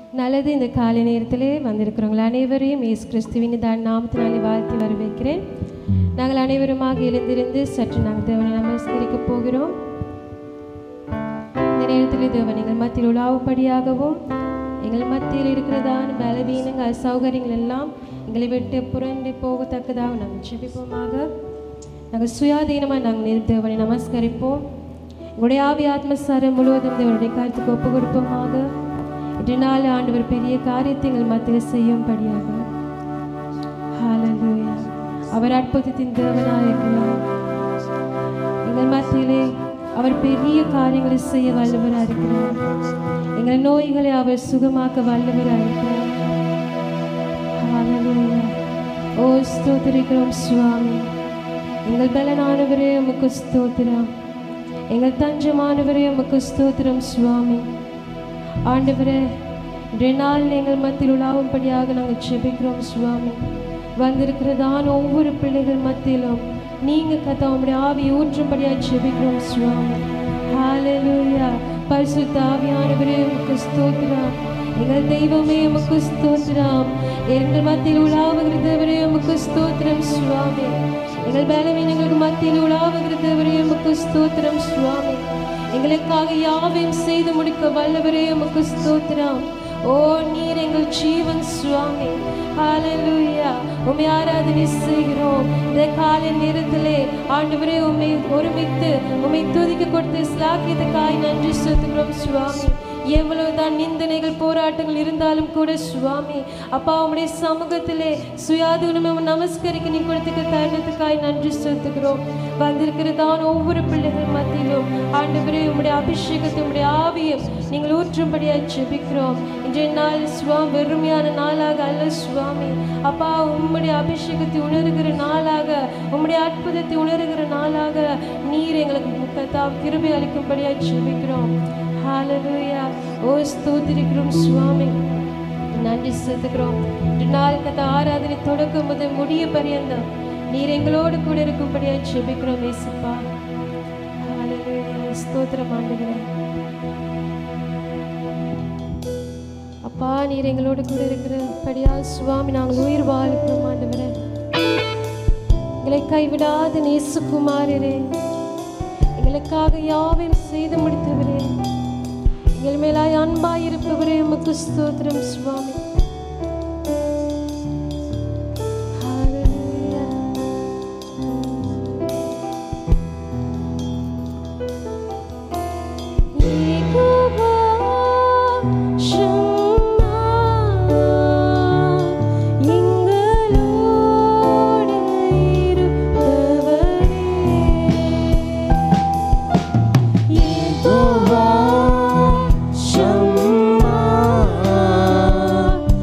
நல்லது இந்த காலை நேரத்திலே வந்திருக்கிறவங்கள் அனைவரையும் இயேசு கிறிஸ்துவின் தான் நாமத்தினாலே வாழ்த்தி வரவேற்கிறேன் நாங்கள் அனைவருமாக எழுந்திருந்து சற்று நாங்கள் தேவனை நமஸ்கரிக்க போகிறோம் இந்த நேரத்தில் தேவன் எங்கள் மத்தியில் உலாவும்படியாகவும் எங்கள் மத்தியில் இருக்கிறதான பலவீனங்கள் அசௌகரியங்கள் எல்லாம் எங்களை விட்டு புரண்டு போகத்தக்கதாக நாங்கள் ஜெபிப்போமாக நாங்கள் சுயாதீனமாக நாங்கள் தேவனை நமஸ்கரிப்போம் எங்களுடைய ஆவி ஆத்மசாரம் முழுவதும் தேவனுடைய கருத்துக்கு ஒப்பு கொடுப்போமாக இன்று நாள் ஆண்டவர் பெரிய காரியத்தை எங்கள் மத்தியில் செய்யும்படியாக ஹalleluya அவர் அற்புதத்தின் தேவனாக இருக்கிறார் எங்கள் மத்தியிலே அவர் பெரிய காரியங்களை செய்ய வல்லவராக இருக்கிறார் எங்கள் நோய்களை அவர் சுகமாக்க வல்லவராக இருக்கிறார் ஹalleluya ஓ ஸ்தோத்திரிக்கிறோம் சுவாமி எங்கள் பலனானவரே உமக்கு ஸ்தோத்திரம் எங்கள் தஞ்சமானவரே உமக்கு ஸ்தோத்திரம் சுவாமி ஆண்டவரே இன்றைய நாள் எங்கள் மத்தியில் உலாவும்படியாக நாங்கள் ஜெபிக்கிறோம் சுவாமி வந்திருக்கிறதான ஒவ்வொரு பிள்ளைகள் மத்தியிலும் நீங்க கதா உம்முடைய ஆவி ஊற்றும்படியாக ஜெபிக்கிறோம் சுவாமி ஹalleluya பரிசுத்த ஆவியானவரே உமக்கு ஸ்தோத்திரம் எங்கள் தெய்வமே உமக்கு ஸ்தோத்திரம் எங்கள் மத்தியில் உலாவுகிற தேவரே உமக்கு ஸ்தோத்திரம் சுவாமி எங்கள் பலவீனங்களுக்கு மத்தியில் உலாவுகிற தேவரே உமக்கு ஸ்தோத்திரம் சுவாமி எங்களுக்காக யாவையும் செய்து முடிக்க வல்லவரே உமக்கு ஸ்தோத்திரம் ஓ நீர் எங்கள் ஜீவன் சுவாமி ஹalleluya உம்மை ஆராதனை செய்கிறோம் இந்த காலை நேரத்திலே ஆண்டவரே உம்மை ஒருமித்து உம்மை துதிக்க கொடுத்து ஸ்லாக்கியத்துக்காய் நன்றி செலுத்துகிறோம் சுவாமி எவ்வளவுதான் நிந்தனைகள் போராட்டங்கள் இருந்தாலும் கூட சுவாமி அப்பா உம்முடைய சமூகத்திலே சுயாதீனமும் நமஸ்கரிக்க நீ கொடுத்துக்க தருணத்துக்காய் நன்றி செலுத்துகிறோம் வந்திருக்கிறதான ஒவ்வொரு பிள்ளைகள் மத்தியிலும் ஆண்டவரே உம்முடைய அபிஷேகத்தை உம்முடைய ஆவியும் நீங்கள் ஊற்றும்படியாக ஜெபிக்கிறோம் இன்றைய நாள் சுவாமி வெறுமையான நாளாக அல்ல சுவாமி அப்பா உம்முடைய அபிஷேகத்தை உணர்கிற நாளாக உம்முடைய அற்புதத்தை உணர்கிற நாளாக நீர் எங்களுக்கு கத்தா கிருபை அளிக்கும்படியாக ஜெபிக்கிறோம் ஹalleluya ஓ ஸ்தோத்திரிக்கிறோம் சுவாமி நன்றி செலுத்துகிறோம் இந்த நாள் கத்த ஆராதனை தொடக்கம் முதல் முடிய பரியந்தம் நீர் எங்களோடு கூட இருக்கும்படியாக ஜெபிக்கிறோம் ஏசப்பா ஹalleluya ஸ்தோத்திரம் ஆண்டவரே அப்பா நீர் எங்களோடு கூட இருக்கிறபடியா சுவாமி நாங்கள் உயிர் வாழ்க்கிறோம் ஆண்டவரே எங்களை கைவிடாத நேசுகுமாரரே எங்களுக்காக யாவையும் செய்து முடித்தவரே எங்கள் மேலாய் அன்பாய் இருப்பவரே உமக்கு ஸ்தோத்திரம் சுவாமி ஹalleluya. யெகோவா ஷம்மா, எங்களோடு இருப்பவரே. யெகோவா ஷம்மா,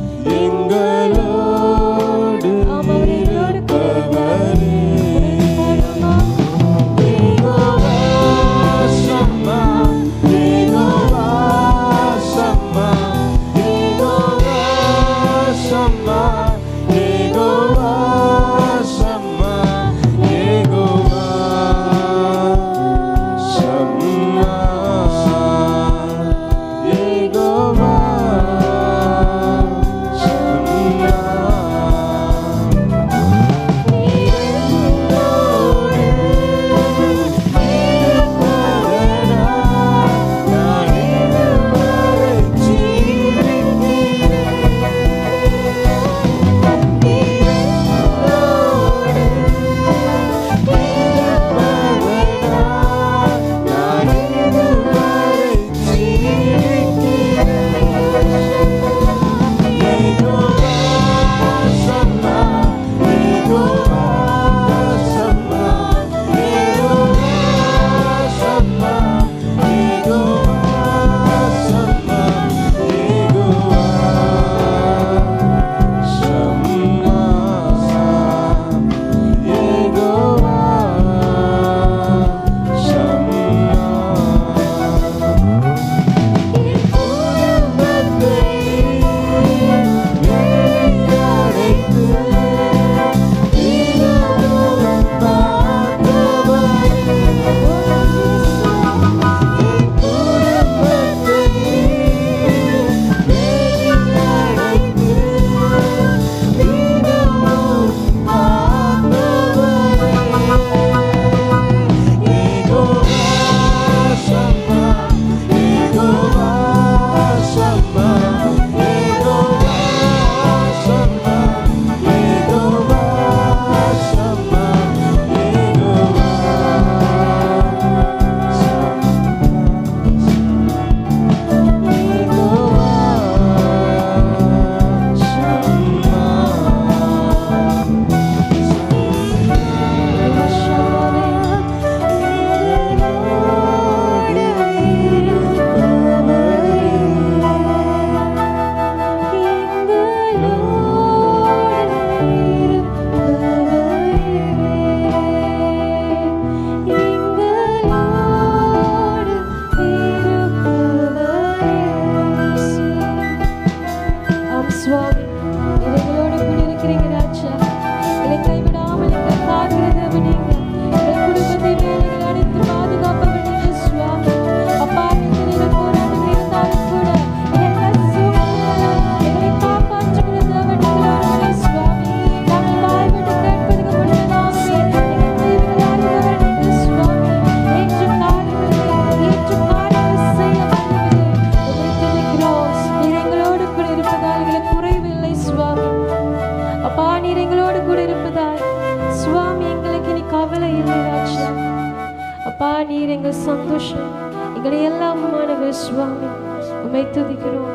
எங்கள் சந்தோஷம் எங்களை எல்லாமானவர் சுவாமி உமை துதிக்கிறோம்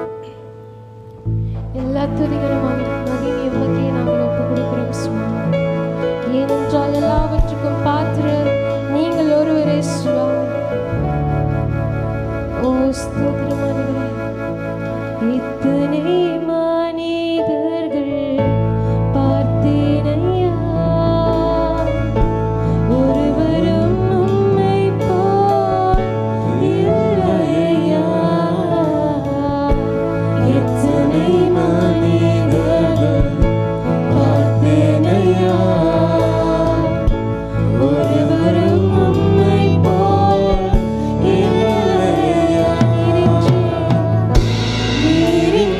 எல்லா துதிகளும் மகிமை உமக்கே நாங்கள் ஒப்பு கொடுக்கிறோம் சுவாமி ஏனென்றால் எல்லாவற்றுக்கும் பாத்திரர் நீங்கள் ஒருவரே சுவாமி ஓ ஸ்தோத்திரமானவரே இத்தனை மனிதர்கள் பார்த்தேனையா ஒருவரும் உம்மை போல் இல்லையா எத்தனை மனிதர்கள் பார்த்தேனையா ஒருவரும் உம்மை போல் இல்லையா நீரின்றி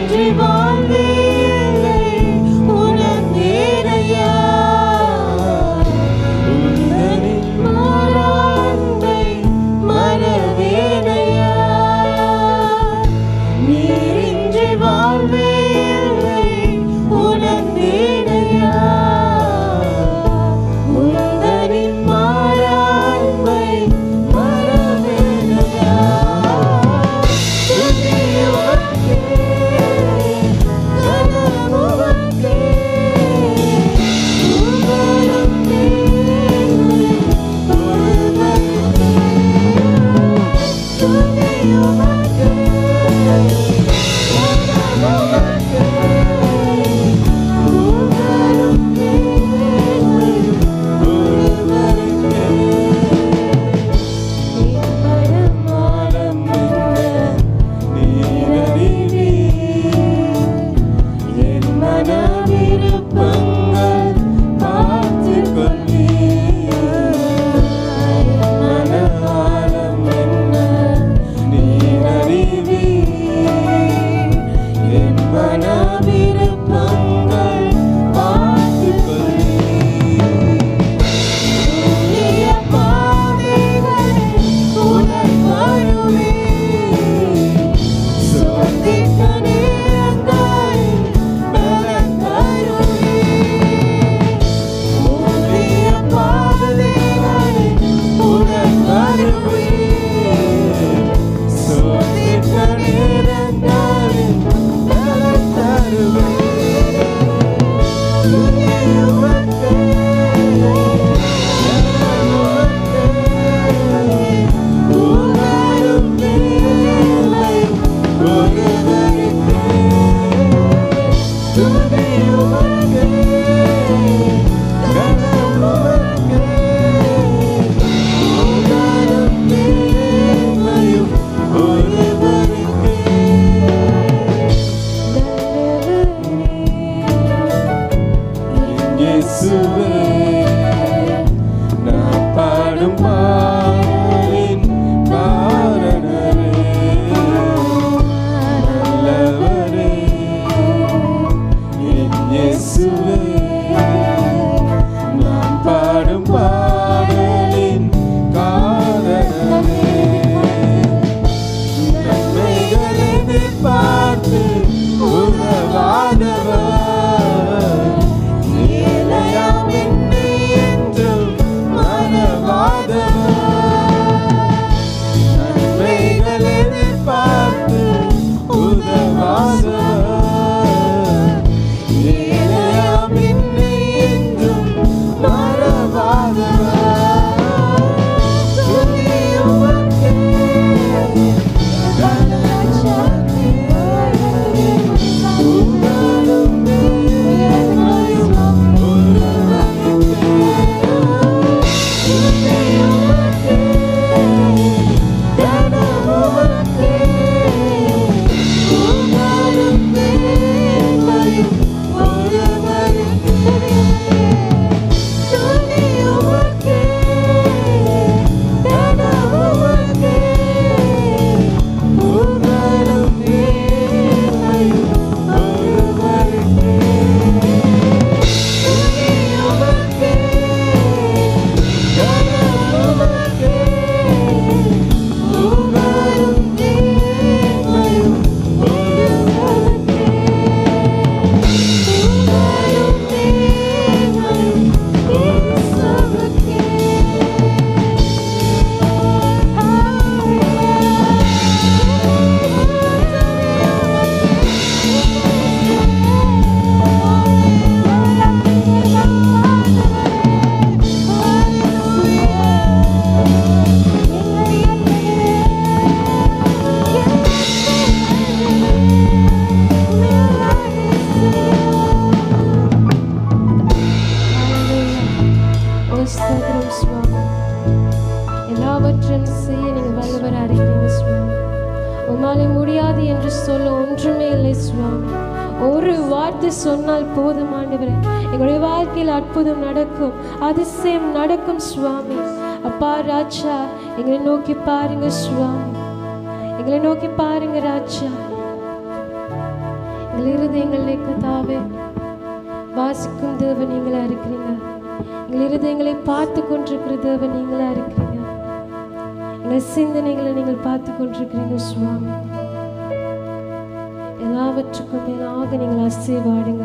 சொல்ல ஒன்றுமே இல்லை சுவாமி ஒரு வார்த்தை சொன்னால் போதும் ஆண்டவரே எங்களுடைய வாழ்க்கையில் அற்புதம் நடக்கும் அதிசயம் நடக்கும் சுவாமி அப்பா ராஜா எங்களை நோக்கி பாருங்க சுவாமி எங்களை நோக்கி பாருங்க ராஜா எங்கள் இருதயங்களை கதாவே வாசிக்கும் தேவன் நீங்களா இருக்கிறீங்க எங்கள் இருதயங்களை பார்த்து கொண்டிருக்கிற தேவன் நீங்களா இருக்கிறீங்க எங்கள் சிந்தனைகளை நீங்கள் பார்த்து கொண்டிருக்கிறீங்க சுவாமி எல்லாவற்றுக்கும் மேலாக நீங்கள் அசைவாடுங்க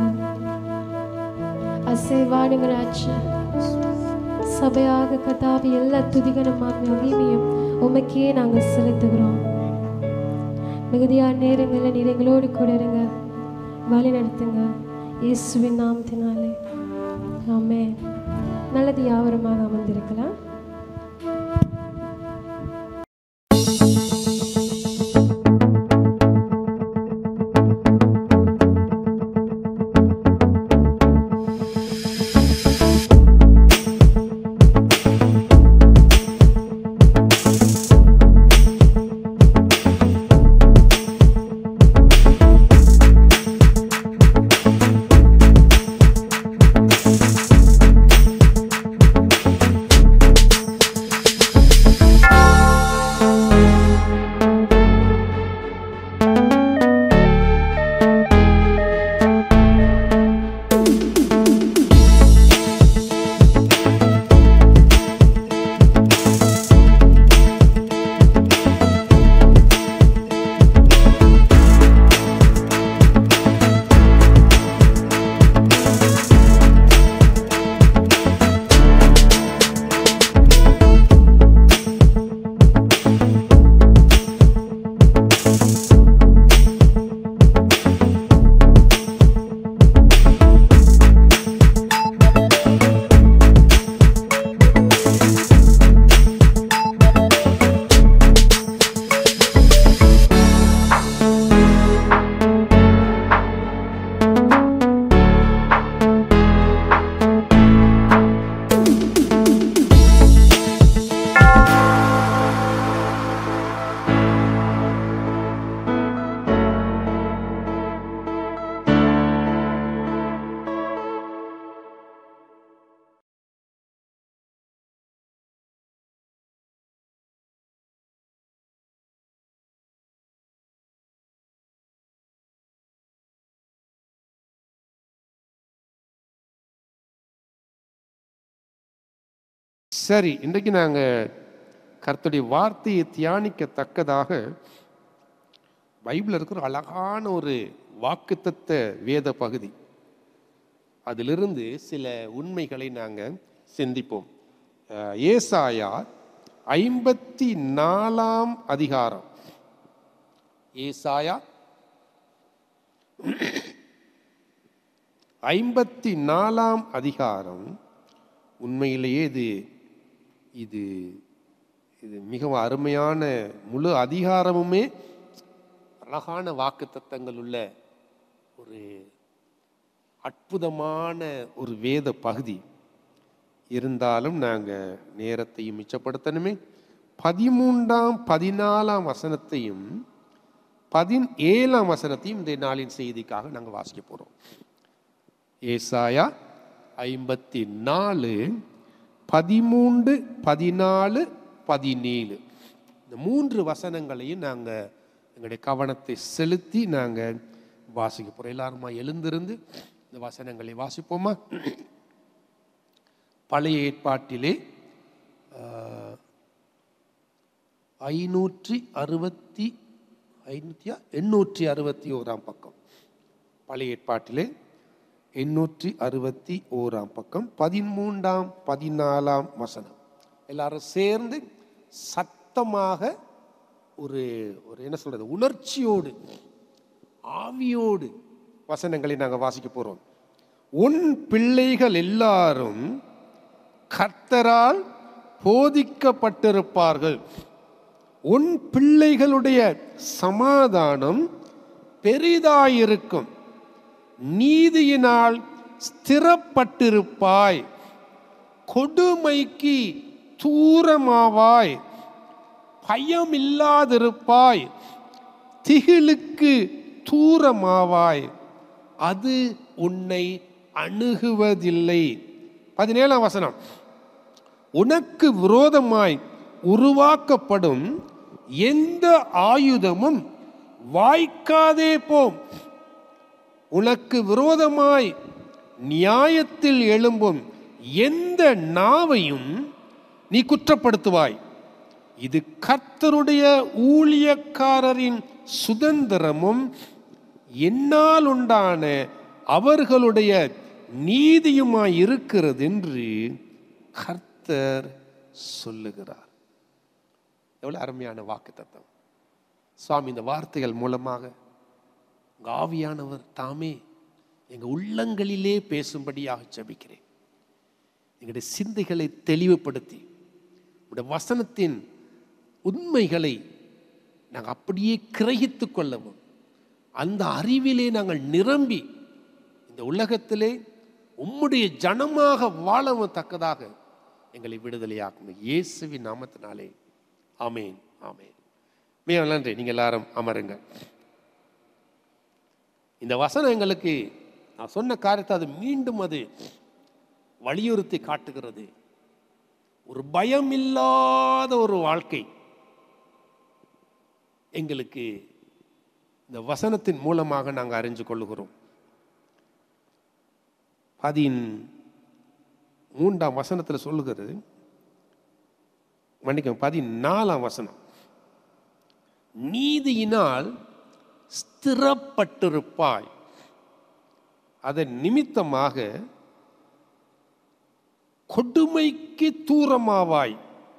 அசைவாடுங்க ராஜா சபையாக கதாவி எல்லா துதிகரமாக மகிமையும் உமக்கே நாங்கள் செலுத்துகிறோம் மிகுதியான நேரங்களில் நீர் எங்களோடு கூட இருங்க வழி நடத்துங்க இயேசுவின் நாமத்தினாலே ஆமே நல்லது யாவரமாக அமர்ந்திருக்கலாம் சரி இன்றைக்கு நாங்கள் கர்த்தருடைய வார்த்தையை தியானிக்கத்தக்கதாக பைபிளில் இருக்கிற அழகான ஒரு வாக்குத்தத்த வேத பகுதி அதிலிருந்து சில உண்மைகளை நாங்கள் சிந்திப்போம் அஹ், ஏசாயா ஐம்பத்தி நாலாம் அதிகாரம் ஏசாயா ஐம்பத்தி நாலாம் அதிகாரம் உண்மையிலேயே இது இது இது மிகவும் அருமையான முழு அதிகாரமுமே அழகான வாக்குத்தத்தங்கள் உள்ள ஒரு அற்புதமான ஒரு வேத பகுதி இருந்தாலும் நாங்கள் நேரத்தையும் மிச்சப்படுத்தணுமே பதிமூன்றாம் பதினாலாம் வசனத்தையும் பதினேழாம் வசனத்தையும் இந்த நாளின் செய்திக்காக நாங்கள் வாசிக்க போகிறோம் ஏசாயா ஐம்பத்தி நாலு பதிமூன்று பதினாலு பதினேழு இந்த மூன்று வசனங்களையும் நாங்கள் எங்களுடைய கவனத்தை செலுத்தி நாங்கள் வாசிக்க போகிறோம் எல்லாருமா எழுந்திருந்து இந்த வசனங்களை வாசிப்போமா பழைய ஏற்பாட்டிலே ஆஹ், ஐநூற்றி அறுபத்தி ஐநூற்றியா எண்ணூற்றி அறுபத்தி ஓராம் பக்கம் பழைய ஏற்பாட்டிலே எண்ணூற்றி அறுபத்தி ஓராம் பக்கம் பதிமூன்றாம் பதினாலாம் வசனம் எல்லாரும் சேர்ந்து சத்தமாக ஒரு ஒரு என்ன சொல்றது உணர்ச்சியோடு ஆவியோடு வசனங்களை நாங்கள் வாசிக்க போறோம் உன் பிள்ளைகள் எல்லாரும் கர்த்தரால் போதிக்கப்பட்டிருப்பார்கள் உன் பிள்ளைகளுடைய சமாதானம் பெரிதாயிருக்கும் நீதியினால் ஸ்திரப்பட்டிருப்பாய் கொடுமைக்கு தூரமாவாய் பயம் இல்லாதிருப்பாய் திகிலுக்கு தூரமாவாய் அது உன்னை அணுகுவதில்லை பதினேழாம் வசனம் உனக்கு விரோதமாய் உருவாக்கப்படும் எந்த ஆயுதமும் வாய்க்காதே போம் உனக்கு விரோதமாய் நியாயத்தில் எழும்பும் எந்த நாவையும் நீ குற்றப்படுத்துவாய் இது கர்த்தருடைய ஊழியக்காரரின் சுதந்திரமும் என்னால் உண்டான அவர்களுடைய நீதியுமாய் இருக்கிறது என்று கர்த்தர் சொல்லுகிறார் எவ்வளவு அருமையான வாக்கு தத்துவம் சுவாமி இந்த வார்த்தைகள் மூலமாக உங்க ஆவியானவர் தாமே எங்க உள்ளங்களிலே பேசும்படியாக ஜெபிக்கிறேன் எங்களுடைய சிந்தைகளை தெளிவுபடுத்தி உடைய வசனத்தின் உண்மைகளை நாங்கள் அப்படியே கிரகித்து கொள்ளவும் அந்த அறிவிலே நாங்கள் நிரம்பி இந்த உலகத்திலே உம்முடைய ஜனமாக வாழவும் தக்கதாக எங்களை விடுதலையாக்கும் இயேசுவின் நாமத்தினாலே ஆமேன் ஆமேன் மிக நன்றி நீங்கள் எல்லாரும் அமருங்க இந்த வசனம் எங்களுக்கு நான் சொன்ன காரியத்தை அது மீண்டும் அது வலியுறுத்தி காட்டுகிறது ஒரு பயம் இல்லாத ஒரு வாழ்க்கை எங்களுக்கு இந்த வசனத்தின் மூலமாக நாங்கள் அறிஞ்சு கொள்ளுகிறோம் பதின் மூன்றாம் வசனத்தில் சொல்லுகிறது மன்னிக்கும் பதினாலாம் வசனம் நீதியினால் ஸ்திரப்பட்டிருப்பாய் அதன் நிமித்தமாக கொடுமைக்கு தூரமாவாய்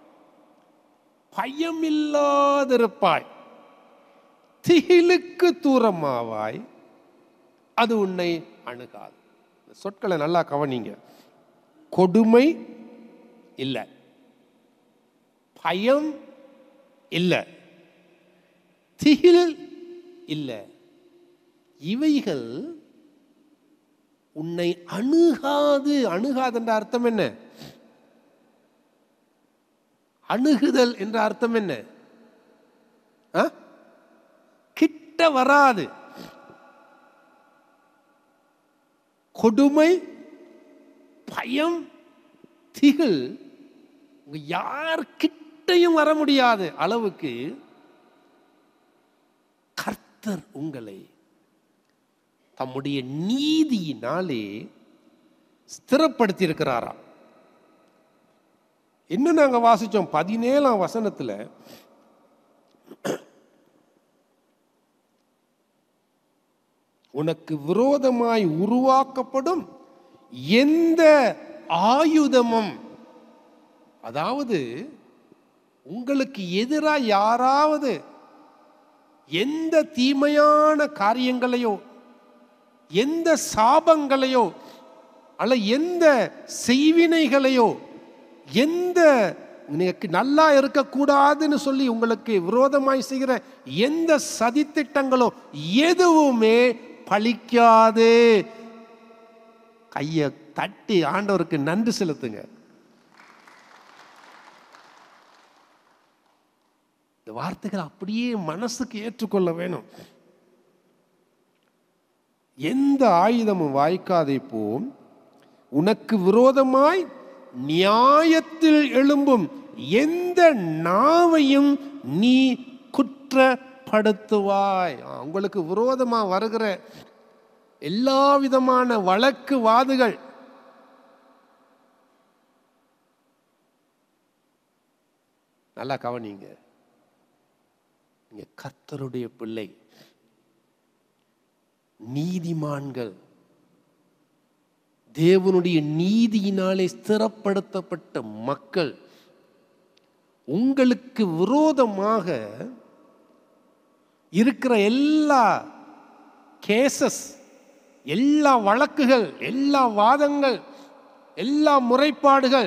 பயமில்லாதிருப்பாய் திகிலுக்கு தூரமாவாய் அது உன்னை அணுகாது இந்த சொற்களை நல்லா கவனிங்க கொடுமை இல்லை பயம் இல்லை திகில் இல்லை இவைகள் உன்னை அணுகாது அணுகாது என்ற அர்த்தம் என்ன அணுகுதல் என்ற அர்த்தம் என்ன ஆ? கிட்ட வராது கொடுமை பயம் திகில் உங்க யார் கிட்டையும் வர முடியாத அளவுக்கு கர்த்தர் உங்களை தம்முடைய நீதியினாலே ஸ்திரப்படுத்தி இருக்கிறாராம் இன்னும் நாங்க வாசிச்சோம் பதினேழாம் வசனத்துல உனக்கு விரோதமாய் உருவாக்கப்படும் எந்த ஆயுதமும் அதாவது உங்களுக்கு எதிராக யாராவது எந்த தீமையான காரியங்களையோ எந்த சாபங்களையோ அல்ல எந்த செய்வினைகளையோ எந்த எனக்கு நல்லா இருக்கக்கூடாதுன்னு சொல்லி உங்களுக்கு விரோதமாய் செய்கிற எந்த சதித்திட்டங்களோ எதுவுமே பலிக்காது கையை தட்டி ஆண்டவருக்கு நன்றி செலுத்துங்க இந்த வார்த்தைகள் அப்படியே மனசுக்கு ஏற்றுக்கொள்ள வேணும் எந்த ஆயுதமும் வாய்க்காதே போம் உனக்கு விரோதமாய் நியாயத்தில் எழும்பும் எந்த நாவையும் நீ குற்றப்படுத்துவாய் ஆ, உங்களுக்கு விரோதமா வருகிற எல்லா விதமான வழக்கு வாதுகள் நல்லா கவனிங்க நீங்க கர்த்தருடைய பிள்ளை நீதிமான்கள் தேவனுடைய நீதியினாலே ஸ்திரப்படுத்தப்பட்ட மக்கள் உங்களுக்கு விரோதமாக இருக்கிற எல்லா கேசஸ் எல்லா வழக்குகள் எல்லா வாதங்கள் எல்லா முறைப்பாடுகள்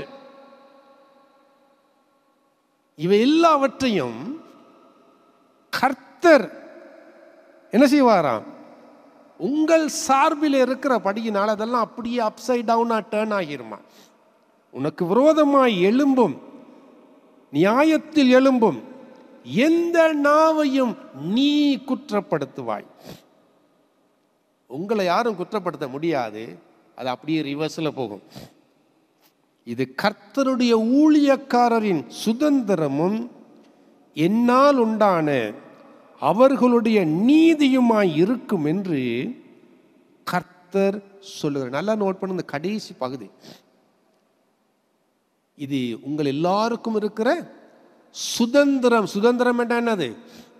இவை எல்லாவற்றையும் கர்த்தர் என்ன செய்வாராம் உங்கள் சார்பில் இருக்கிற படியினால் அதெல்லாம் அப்படியே அப்சைட் டவுனா டேர்ன் ஆகிருமா உனக்கு விரோதமாய் எழும்பும் நியாயத்தில் எழும்பும் எந்த நாவையும் நீ குற்றப்படுத்துவாய் உங்களை யாரும் குற்றப்படுத்த முடியாது அது அப்படியே ரிவர்ஸில் போகும் இது கர்த்தருடைய ஊழியக்காரரின் சுதந்திரமும் என்னால் உண்டான அவர்களுடைய நீதியுமாய் இருக்கும் என்று கர்த்தர் சொல்லுகிறார் நல்லா நோட் பண்ணுங்க இந்த கடைசி பகுதி இது உங்கள் எல்லாருக்கும் இருக்கிற சுதந்திரம் சுதந்திரம் என்றால் என்னது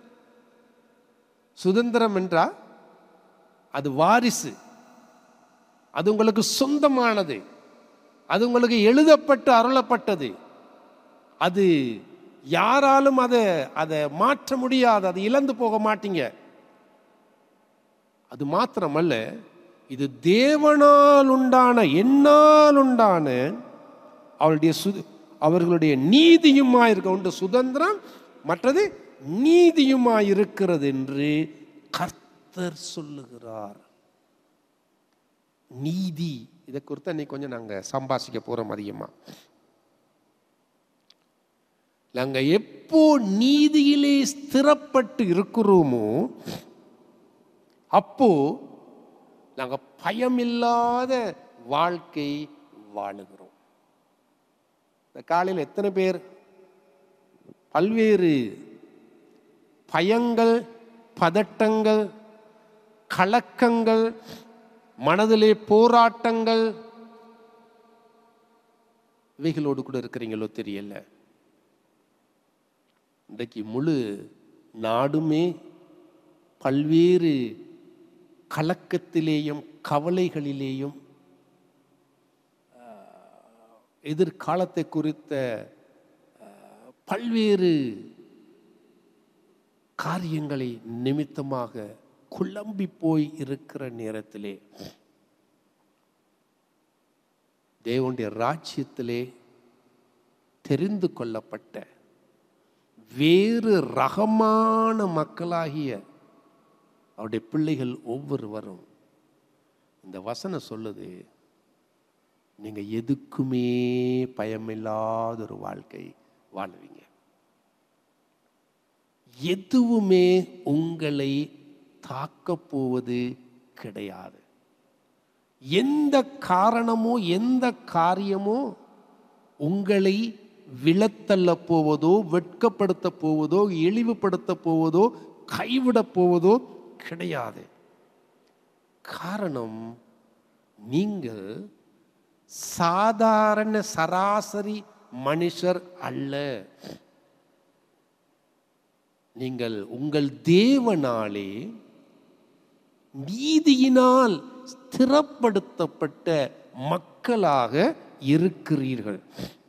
சுதந்திரம் என்றா அது வாரிசு அது உங்களுக்கு சொந்தமானது அது உங்களுக்கு எழுதப்பட்டு அருளப்பட்டது அது யாராலும் அதை அதை மாற்ற முடியாது அதை இழந்து போக மாட்டீங்க அது மாத்திரமல்ல இது தேவனால் உண்டான என்னால் உண்டான அவருடைய சு அவர்களுடைய நீதியுமாய் இருக்க உண்டு சுதந்திரம் மற்றது நீதியுமாய் இருக்கிறது என்று கர்த்தர் சொல்லுகிறார் நீதி இதை குறித்து அன்னைக்கு கொஞ்சம் நாங்கள் சம்பாஷிக்க போகிறோம் அதிகமாக நாங்கள் எப்போ நீதியிலே ஸ்திரப்பட்டு இருக்கிறோமோ அப்போ நாங்கள் பயமில்லாத வாழ்க்கை வாழுகிறோம் இந்த காலையில் எத்தனை பேர் பல்வேறு பயங்கள் பதட்டங்கள் கலக்கங்கள் மனதிலே போராட்டங்கள் இவைகளோடு கூட இருக்கிறீங்களோ தெரியல இன்றைக்கு முழு நாடுமே பல்வேறு கலக்கத்திலேயும் கவலைகளிலேயும் ஆஹ், எதிர்காலத்தை குறித்த ஆஹ், பல்வேறு காரியங்களை நிமித்தமாக குழம்பி போய் இருக்கிற நேரத்திலே தேவனுடைய ராஜ்யத்திலே தெரிந்து கொள்ளப்பட்ட வேறு ரகமான மக்களாகிய அவருடைய பிள்ளைகள் ஒவ்வொருவரும் இந்த வசனம் சொல்லுது நீங்க எதுக்குமே பயமில்லாத ஒரு வாழ்க்கை வாழுவீங்க எதுவுமே உங்களை தாக்கப் போவது கிடையாது எந்த காரணமோ எந்த காரியமோ உங்களை விழத்தள்ள போவதோ வெட்கப்படுத்த போவதோ இழிவுபடுத்த போவதோ கைவிட போவதோ கிடையாது காரணம் நீங்கள் சாதாரண சராசரி மனுஷர் அல்ல நீங்கள் உங்கள் தேவனாலே நீதியினால் ஸ்திரப்படுத்தப்பட்ட மக்களாக இருக்கிறீர்கள்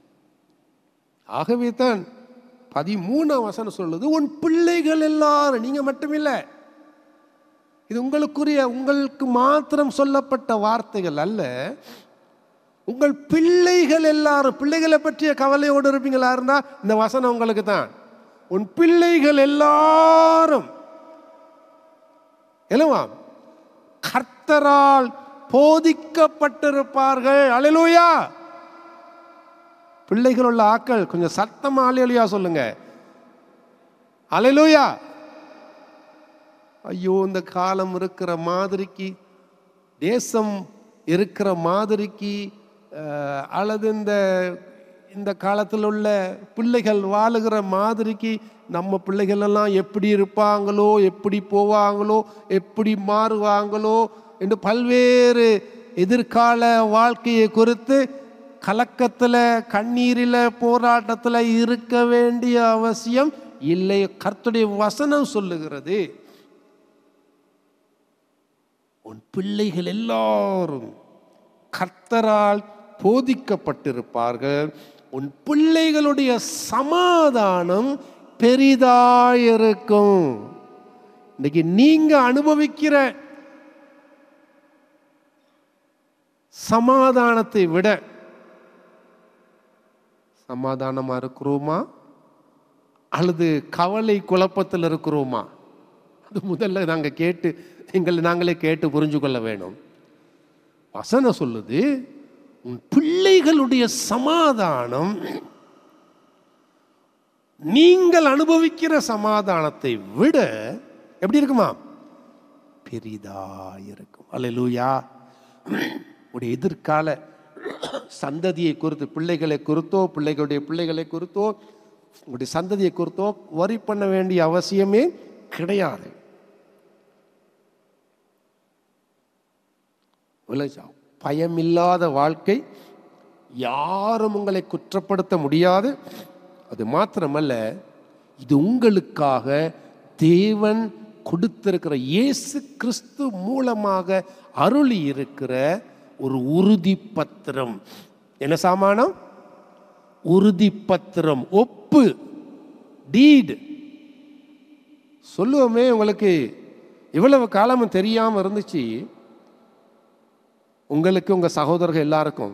ஆகவே தான் பதிமூணாம் வசனம் சொல்லுது உன் பிள்ளைகள் எல்லாரும் நீங்க மட்டுமில்லை இது உங்களுக்குரிய உங்களுக்கு மாத்திரம் சொல்லப்பட்ட வார்த்தைகள் அல்ல உங்கள் பிள்ளைகள் எல்லாரும் பிள்ளைகளை பற்றிய கவலையோடு இருப்பீங்களா இருந்தா இந்த வசனம் உங்களுக்கு தான் உன் பிள்ளைகள் எல்லாரும் இல்லவா கர்த்தரால் போதிக்கப்பட்டிருப்பார்கள் அலையிலூயா பிள்ளைகள் உள்ள ஆக்கள் கொஞ்சம் சத்தமா அலையலுயா சொல்லுங்க அலையிலூயா ஐயோ இந்த காலம் இருக்கிற மாதிரிக்கு தேசம் இருக்கிற மாதிரிக்கு அஹ், அல்லது இந்த இந்த காலத்தில் உள்ள பிள்ளைகள் வாழுகிற மாதிரிக்கு நம்ம பிள்ளைகள் எல்லாம் எப்படி இருப்பாங்களோ எப்படி போவாங்களோ எப்படி மாறுவாங்களோ என்று பல்வேறு எதிர்கால வாழ்க்கையை குறித்து கலக்கத்தில் கண்ணீரில் போராட்டத்தில் இருக்க வேண்டிய அவசியம் இல்லை கர்த்தருடைய வசனம் சொல்லுகிறது உன் பிள்ளைகள் எல்லாரும் கர்த்தரால் போதிக்கப்பட்டிருப்பார்கள் உன் பிள்ளைகளுடைய சமாதானம் பெரிதாயிருக்கும் இன்னைக்கு நீங்க அனுபவிக்கிற சமாதானத்தை விட சமாதானமா இருக்கிறோமா அல்லது கவலை குழப்பத்தில் இருக்கிறோமா அது முதல்ல நாங்கள் கேட்டு எங்களை நாங்களே கேட்டு புரிஞ்சு கொள்ள வேணும் வசனம் சொல்லுது உன் பிள்ளைகளுடைய சமாதானம் நீங்கள் அனுபவிக்கிற சமாதானத்தை விட எப்படி இருக்குமா பெரிதாயிருக்கும் அல்லேலூயா உடைய எதிர்கால சந்ததியை குறித்து பிள்ளைகளை குறித்தோ பிள்ளைகளுடைய பிள்ளைகளை குறித்தோ உங்களுடைய சந்ததியை குறித்தோ வரி பண்ண வேண்டிய அவசியமே கிடையாது விளைச்சா? பயமில்லாத வாழ்க்கை யாரும் உங்களை குற்றப்படுத்த முடியாது அது மாத்திரமல்ல இது உங்களுக்காக தேவன் கொடுத்திருக்கிற இயேசு கிறிஸ்து மூலமாக அருளி இருக்கிற ஒரு உறுதி பத்திரம் என்ன சாமானம் உறுதி பத்திரம் ஒப்பு டீடு சொல்லுவோமே உங்களுக்கு இவ்வளவு காலமும் தெரியாம இருந்துச்சு உங்களுக்கு உங்க சகோதரர்கள் எல்லாருக்கும்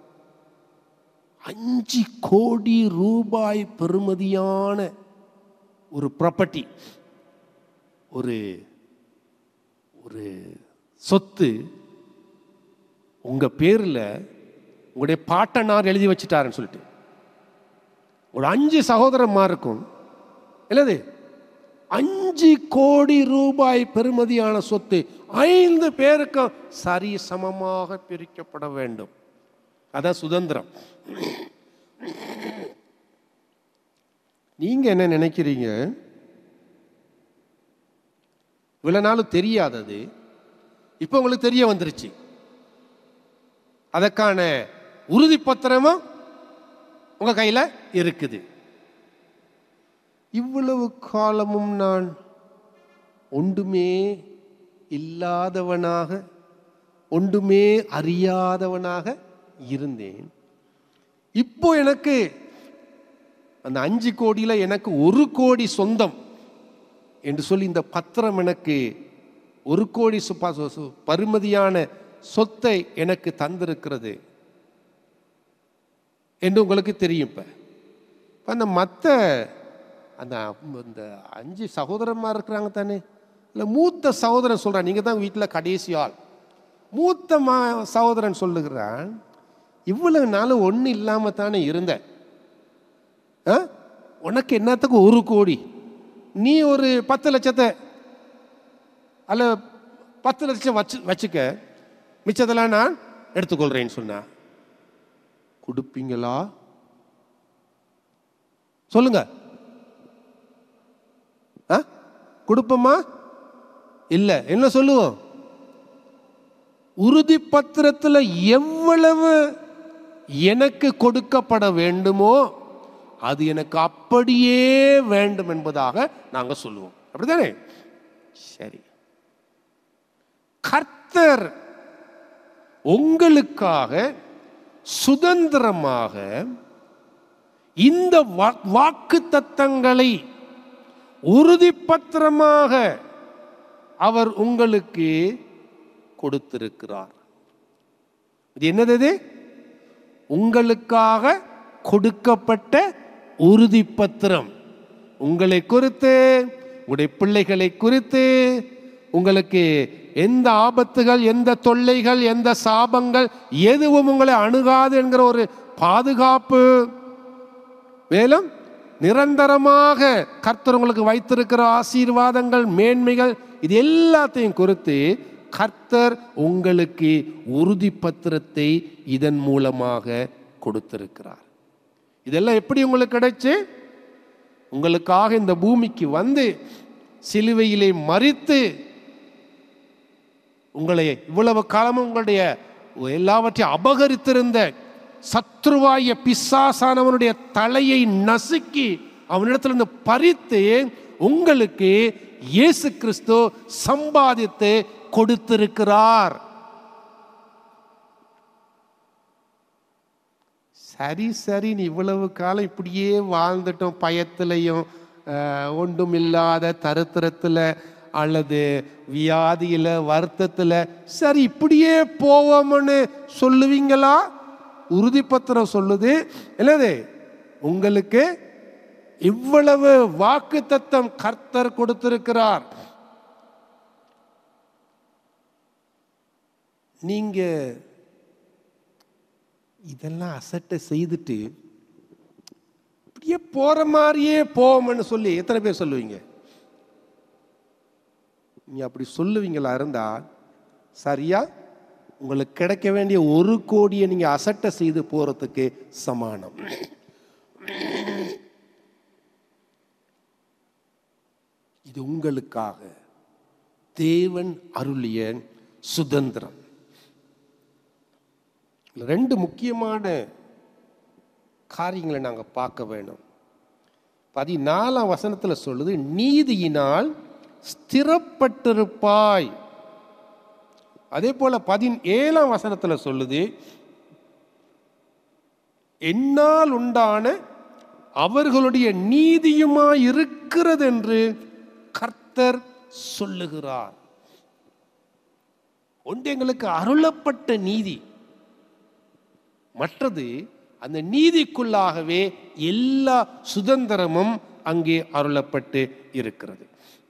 அஞ்சு கோடி ரூபாய் பெறுமதியான ஒரு ப்ராப்பர்ட்டி ஒரு ஒரு சொத்து உங்க பேர்ல உங்களுடைய பாட்டனார் எழுதி வச்சுட்டாருன்னு சொல்லிட்டு ஒரு அஞ்சு சகோதரமா இருக்கும் இல்லது அஞ்சு கோடி ரூபாய் பெறுமதியான சொத்து ஐந்து பேருக்கு சரி சமமாக பிரிக்கப்பட வேண்டும் அதான் சுதந்திரம் நீங்க என்ன நினைக்கிறீங்க இவ்வளவு நாளும் தெரியாதது இப்போ உங்களுக்கு தெரிய வந்துருச்சு அதற்கான உறுதி பத்திரமும் உங்க கையில இருக்குது இவ்வளவு காலமும் நான் ஒன்றுமே இல்லாதவனாக ஒன்றுமே அறியாதவனாக இருந்தேன் இப்போ எனக்கு அந்த அஞ்சு கோடியில எனக்கு ஒரு கோடி சொந்தம் என்று சொல்லி இந்த பத்திரம் எனக்கு ஒரு கோடி சுப்பா சு- சு- பருமதியான சொத்தை எனக்கு தந்திருக்கிறது என்று உங்களுக்கு தெரியும் இப்ப இப்ப அந்த மற்ற அந்த இந்த அஞ்சு சகோதரന്മാർ இருக்கிறாங்க தானே இல்லை மூத்த சகோதரன் சொல்றான் நீங்க தான் வீட்டில் கடைசி ஆள் மூத்த மா சகோதரன் சொல்லுகிறான் இவ்வளவு நாள் ஒன்றும் இல்லாம தானே இருந்த ஆ? உனக்கு என்னத்துக்கு ஒரு கோடி நீ ஒரு பத்து லட்சத்தை அல்ல பத்து லட்சம் வச்சு வச்சுக்க மிச்சத்தெல்லாம் நான் எடுத்துக்கொள்றேன்னு சொன்னா கொடுப்பீங்களா சொல்லுங்க ஆ கொடுப்போமா இல்ல என்ன சொல்லுவோம் உறுதி பத்திரத்தில் எவ்வளவு எனக்கு கொடுக்கப்பட வேண்டுமோ அது எனக்கு அப்படியே வேண்டும் என்பதாக நாங்க சொல்லுவோம் அப்படிதானே சரி கர்த்தர் உங்களுக்காக சுதந்திரமாக இந்த வாக்கு தத்தங்களை உறுதிப்பத்திரமாக அவர் உங்களுக்கு கொடுத்திருக்கிறார் இது என்னது இது? உங்களுக்காக கொடுக்கப்பட்ட உறுதிப்பத்திரம் உங்களை குறித்து உங்களுடைய பிள்ளைகளை குறித்து உங்களுக்கு எந்த ஆபத்துகள் எந்த தொல்லைகள் எந்த சாபங்கள் எதுவும் உங்களை அணுகாது என்கிற ஒரு பாதுகாப்பு மேலும் நிரந்தரமாக கர்த்தர் உங்களுக்கு வைத்திருக்கிற ஆசீர்வாதங்கள் மேன்மைகள் இது எல்லாத்தையும் குறித்து கர்த்தர் உங்களுக்கு உறுதி பத்திரத்தை இதன் மூலமாக கொடுத்திருக்கிறார் இதெல்லாம் எப்படி உங்களுக்கு கிடைச்சு உங்களுக்காக இந்த பூமிக்கு வந்து சிலுவையிலே மறித்து உங்களை இவ்வளவு காலமும் உங்களுடைய எல்லாவற்றையும் அபகரித்திருந்த சத்ருவாய பிசாசானவனுடைய தலையை நசுக்கி அவனிடத்திலிருந்து பறித்து உங்களுக்கு இயேசு கிறிஸ்து சம்பாதித்து கொடுத்திருக்கிறார் சரி சரி நீ இவ்வளவு காலம் இப்படியே வாழ்ந்துட்டோம் பயத்திலையும் அஹ், ஒன்றுமில்லாத தருத்திரத்தில் அல்லது வியாதியில் வருத்தத்தில் சரி இப்படியே போவோம்னு சொல்லுவீங்களா உறுதிப்பத்திரம் சொல்லுது என்னது உங்களுக்கு இவ்வளவு வாக்கு தத்தம் கர்த்தர் கொடுத்திருக்கிறார் நீங்க இதெல்லாம் அசட்டை செய்துட்டு இப்படியே போற மாதிரியே போவோம்னு சொல்லி எத்தனை பேர் சொல்லுவீங்க நீ அப்படி சொல்லுவீங்களா இருந்தா சரியா உங்களுக்கு கிடைக்க வேண்டிய ஒரு கோடியை நீங்க அசட்டை செய்து போறதுக்கு சமானம் இது உங்களுக்காக தேவன் அருளிய சுதந்திரம் இதுல ரெண்டு முக்கியமான காரியங்களை நாங்கள் பார்க்க வேணும் பதினாலாம் வசனத்தில் சொல்லுது நீதியினால் ஸ்திரப்பட்டிருப்பாய் அதே போல பதினேழாம் வசனத்தில் சொல்லுது என்னால் உண்டான அவர்களுடைய நீதியுமாய் இருக்கிறது என்று கர்த்தர் சொல்லுகிறார் ஒன்று எங்களுக்கு அருளப்பட்ட நீதி மற்றது அந்த நீதிக்குள்ளாகவே எல்லா சுதந்திரமும் அங்கே அருளப்பட்டு இருக்கிறது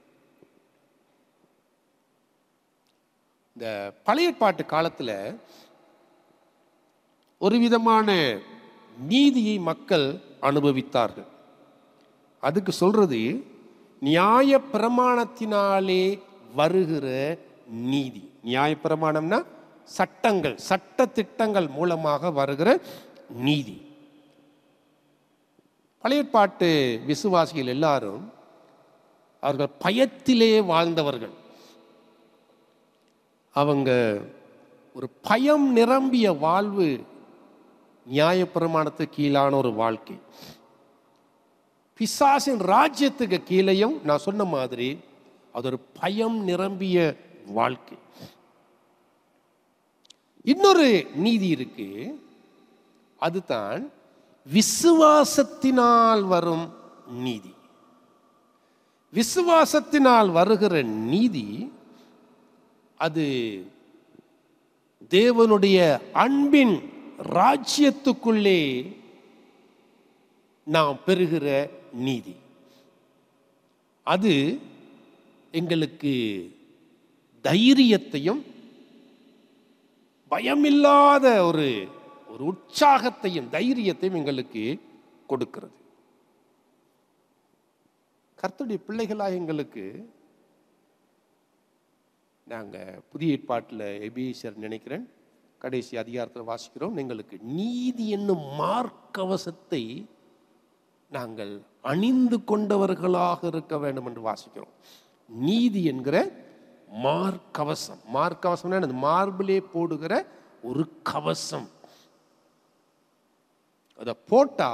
இந்த பழைய பாட்டு காலத்தில் ஒரு விதமான நீதியை மக்கள் அனுபவித்தார்கள் அதுக்கு சொல்றது நியாய பிரமாணத்தினாலே வருகிற நீதி நியாய பிரமாணம்னா சட்டங்கள் சட்ட திட்டங்கள் மூலமாக வருகிற நீதி பழைய பாட்டு விசுவாசிகள் எல்லாரும் அவர்கள் பயத்திலே வாழ்ந்தவர்கள் அவங்க ஒரு பயம் நிரம்பிய வாழ்வு நியாயப்பிரமாணத்துக்கு கீழான ஒரு வாழ்க்கை பிசாசின் ராஜ்யத்துக்கு கீழேயும் நான் சொன்ன மாதிரி அது ஒரு பயம் நிரம்பிய வாழ்க்கை இன்னொரு நீதி இருக்கு அதுதான் விசுவாசத்தினால் வரும் நீதி விசுவாசத்தினால் வருகிற நீதி அது தேவனுடைய அன்பின் ராஜ்யத்துக்குள்ளே நாம் பெறுகிற நீதி அது எங்களுக்கு தைரியத்தையும் பயமில்லாத ஒரு ஒரு உற்சாகத்தையும் தைரியத்தையும் எங்களுக்கு கொடுக்கிறது கர்த்தருடைய பிள்ளைகளாக எங்களுக்கு நாங்கள் புதிய ஏற்பாட்டில் எபிஎஸ்ஆர் நினைக்கிறேன் கடைசி அதிகாரத்தில் வாசிக்கிறோம் எங்களுக்கு நீதி என்னும் மார்க்கவசத்தை நாங்கள் அணிந்து கொண்டவர்களாக இருக்க வேண்டும் என்று வாசிக்கிறோம் நீதி என்கிற மார்க்கவசம் மார்க்கவசம்னா என்னது? மார்பிலே போடுகிற ஒரு கவசம் அதை போட்டா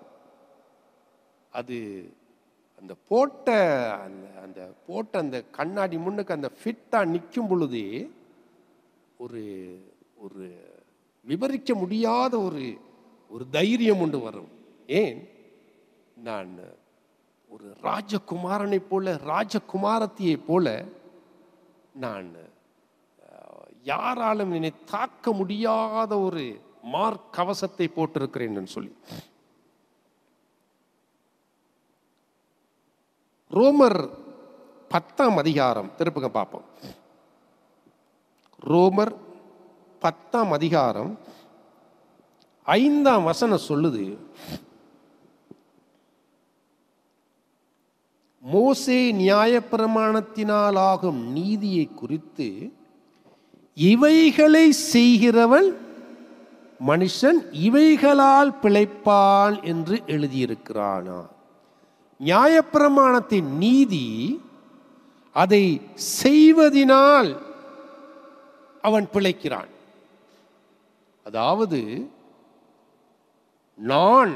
அது அந்த போட்ட அந்த அந்த போட்ட அந்த கண்ணாடி முன்னுக்கு அந்த ஃபிட்டாக நிற்கும் பொழுது ஒரு ஒரு விவரிக்க முடியாத ஒரு ஒரு தைரியம் ஒன்று வரும் ஏன் நான் ஒரு ராஜகுமாரனை போல ராஜகுமாரத்தியை போல நான் அஹ், யாராலும் என்னை தாக்க முடியாத ஒரு மார்க் கவசத்தை போட்டிருக்கிறேன் என்று சொல்லி ரோமர் பத்தாம் அதிகாரம் திருப்புங்க பார்ப்போம் ரோமர் பத்தாம் அதிகாரம் ஐந்தாம் வசனம் சொல்லுது மோசே நியாயப்பிரமாணத்தினால் ஆகும் நீதியை குறித்து இவைகளை செய்கிறவன் மனுஷன் இவைகளால் பிழைப்பான் என்று எழுதியிருக்கிறானா நியாயப்பிரமாணத்தின் நீதி அதை செய்வதினால் அவன் பிழைக்கிறான் அதாவது நான்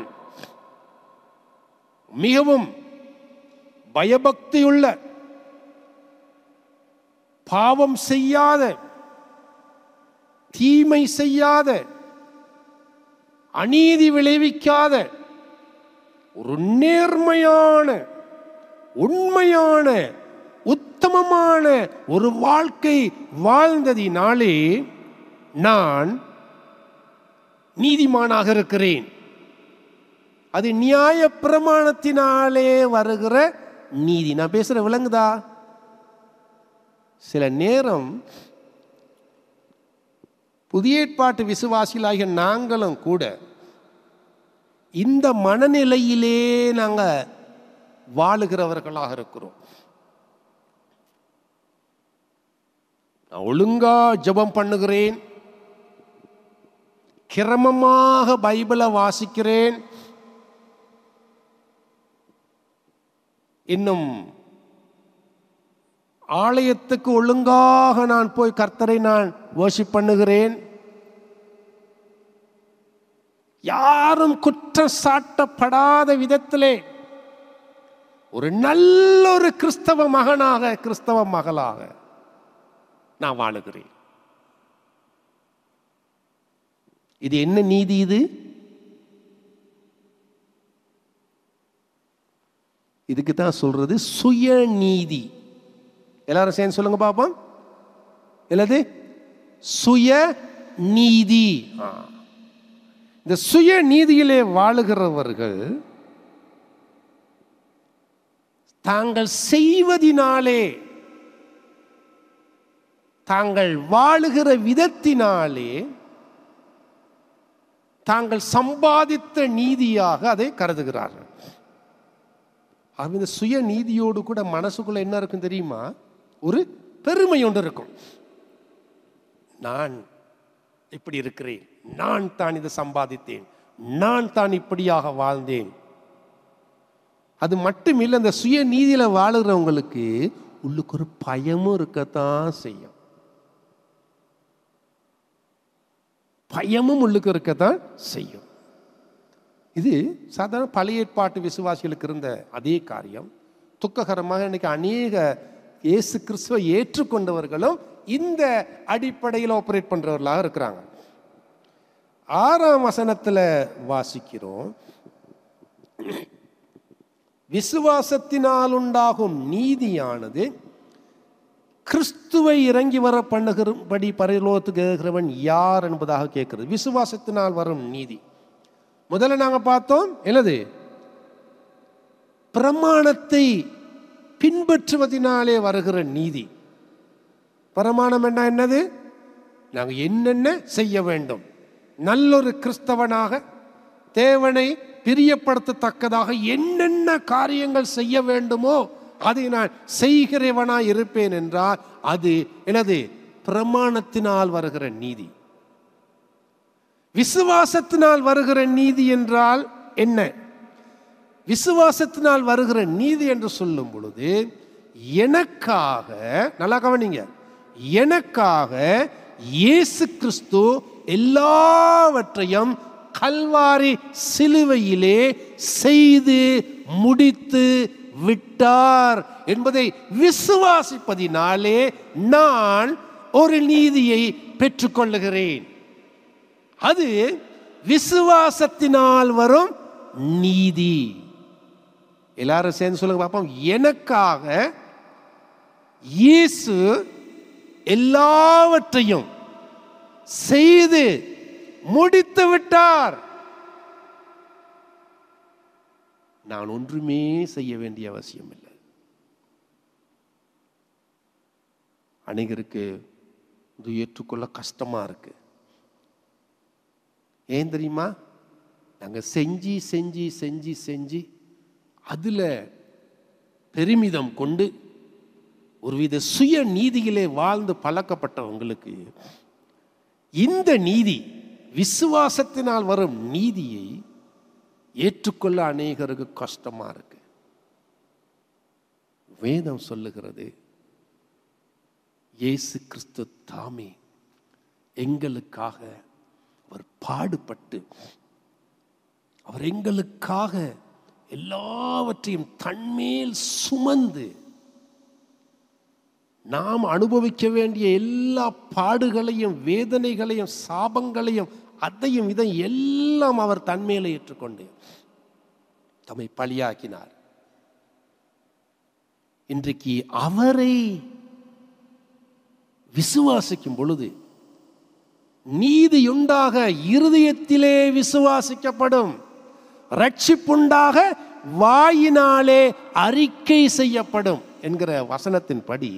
மிகவும் பயபக்தியுள்ள பாவம் செய்யாத தீமை செய்யாத அநீதி விளைவிக்காத ஒரு நேர்மையான உண்மையான உத்தமமான ஒரு வாழ்க்கை வாழ்ந்ததினாலே நான் நீதிமானாக இருக்கிறேன் அது நியாய பிரமாணத்தினாலே வருகிற நீதி நான் பேசுற விளங்குதா சில நேரம் புதிய ஏற்பாட்டு விசுவாசிகளாகிய நாங்களும் கூட இந்த மனநிலையிலே நாங்கள் வாழுகிறவர்களாக இருக்கிறோம் நான் ஒழுங்கா ஜெபம் பண்ணுகிறேன் கிரமமாக பைபிளை வாசிக்கிறேன் இன்னும் ஆலயத்துக்கு ஒழுங்காக நான் போய் கர்த்தரை நான் worship பண்ணுகிறேன் யாரும் குற்றம் சாட்டப்படாத விதத்திலே ஒரு நல்ல ஒரு கிறிஸ்தவ மகனாக கிறிஸ்தவ மகளாக நான் வாழுகிறேன் இது என்ன நீதி இது இதுக்கு தான் சொல்றது சுயநீதி எல்லாரும் சேர்ந்து சொல்லுங்க பாப்போம் என்னது சுய நீதி ஆ. இந்த சுய நீதியிலே வாழுகிறவர்கள் தாங்கள் செய்வதினாலே தாங்கள் வாழுகிற விதத்தினாலே தாங்கள் சம்பாதித்த நீதியாக அதை கருதுகிறார்கள் ஆக இந்த சுய நீதியோடு கூட மனசுக்குள்ள என்ன இருக்கும் தெரியுமா ஒரு பெருமை ஒன்று இருக்கும் நான் இப்படி இருக்கிறேன் நான் தான் இதை சம்பாதித்தேன் நான் தான் இப்படியாக வாழ்ந்தேன் அது மட்டும் இல்லை இந்த சுய நீதியில வாழுகிறவங்களுக்கு உள்ளுக்கு ஒரு பயமும் இருக்கத்தான் செய்யும் பயமும் உள்ளுக்கு இருக்கத்தான் செய்யும் இது சாதாரண பழைய ஏற்பாட்டு விசுவாசிகளுக்கு இருந்த அதே காரியம் துக்ககரமாக இன்னைக்கு அநேக இயேசு கிறிஸ்துவை ஏற்றுக்கொண்டவர்களும் இந்த அடிப்படையில் ஆப்ரேட் பண்றவர்களாக இருக்கிறாங்க ஆறாம் வசனத்துல வாசிக்கிறோம் விசுவாசத்தினால் உண்டாகும் நீதியானது கிறிஸ்துவை இறங்கி வர பண்ணுகிறபடி பரலோகத்துக்கு ஏறுகிறவன் யார் என்பதாக கேட்கிறது விசுவாசத்தினால் வரும் நீதி முதல்ல நாங்க பார்த்தோம் என்னது பிரமாணத்தை பின்பற்றுவதினாலே வருகிற நீதி பிரமாணம் என்ன என்னது நாங்க என்னென்ன செய்ய வேண்டும் நல்லொரு கிறிஸ்தவனாக தேவனை பிரியப்படுத்தத்தக்கதாக என்னென்ன காரியங்கள் செய்ய வேண்டுமோ அதை நான் செய்கிறவனாய் இருப்பேன் என்றால் அது எனது பிரமாணத்தினால் வருகிற நீதி விசுவாசத்தினால் வருகிற நீதி என்றால் என்ன விசுவாசத்தினால் வருகிற நீதி என்று சொல்லும் பொழுது எனக்காக நல்லா கவனிங்க எனக்காக இயேசு கிறிஸ்து எல்லாவற்றையும் கல்வாரி சிலுவையிலே செய்து முடித்து விட்டார் என்பதை விசுவாசிப்பதினாலே நான் ஒரு நீதியை பெற்றுக்கொள்ளுகிறேன் அது விசுவாசத்தினால் வரும் நீதி எல்லாரும் சேர்ந்து சொல்லுங்க பார்ப்போம் எனக்காக இயேசு எல்லாவற்றையும் செய்து முடித்து விட்டார் நான் ஒன்றுமே செய்ய வேண்டிய அவசியம் இல்லை அநேகருக்கு இது ஏற்றுக்கொள்ள கஷ்டமா இருக்கு ஏன் தெரியுமா நாங்கள் செஞ்சு செஞ்சு செஞ்சு செஞ்சு அதில் பெருமிதம் கொண்டு ஒருவித சுய நீதியிலே வாழ்ந்து பழக்கப்பட்டவங்களுக்கு இந்த நீதி விசுவாசத்தினால் வரும் நீதியை ஏற்றுக்கொள்ள அநேகருக்கு கஷ்டமா இருக்கு வேதம் சொல்லுகிறது இயேசு கிறிஸ்து தாமே எங்களுக்காக அவர் பாடுபட்டு அவர் எங்களுக்காக எல்லாவற்றையும் தன்மேல் சுமந்து நாம் அனுபவிக்க வேண்டிய எல்லா பாடுகளையும் வேதனைகளையும் சாபங்களையும் அதையும் இதை எல்லாம் அவர் தன்மேல ஏற்றுக்கொண்டு தம்மை பலியாக்கினார் இன்றைக்கு அவரை விசுவாசிக்கும் பொழுது நீதியுண்டாக இருதயத்திலே விசுவாசிக்கப்படும் ரட்சிப்புண்டாக வாயினாலே அறிக்கை செய்யப்படும் என்கிற வசனத்தின்படி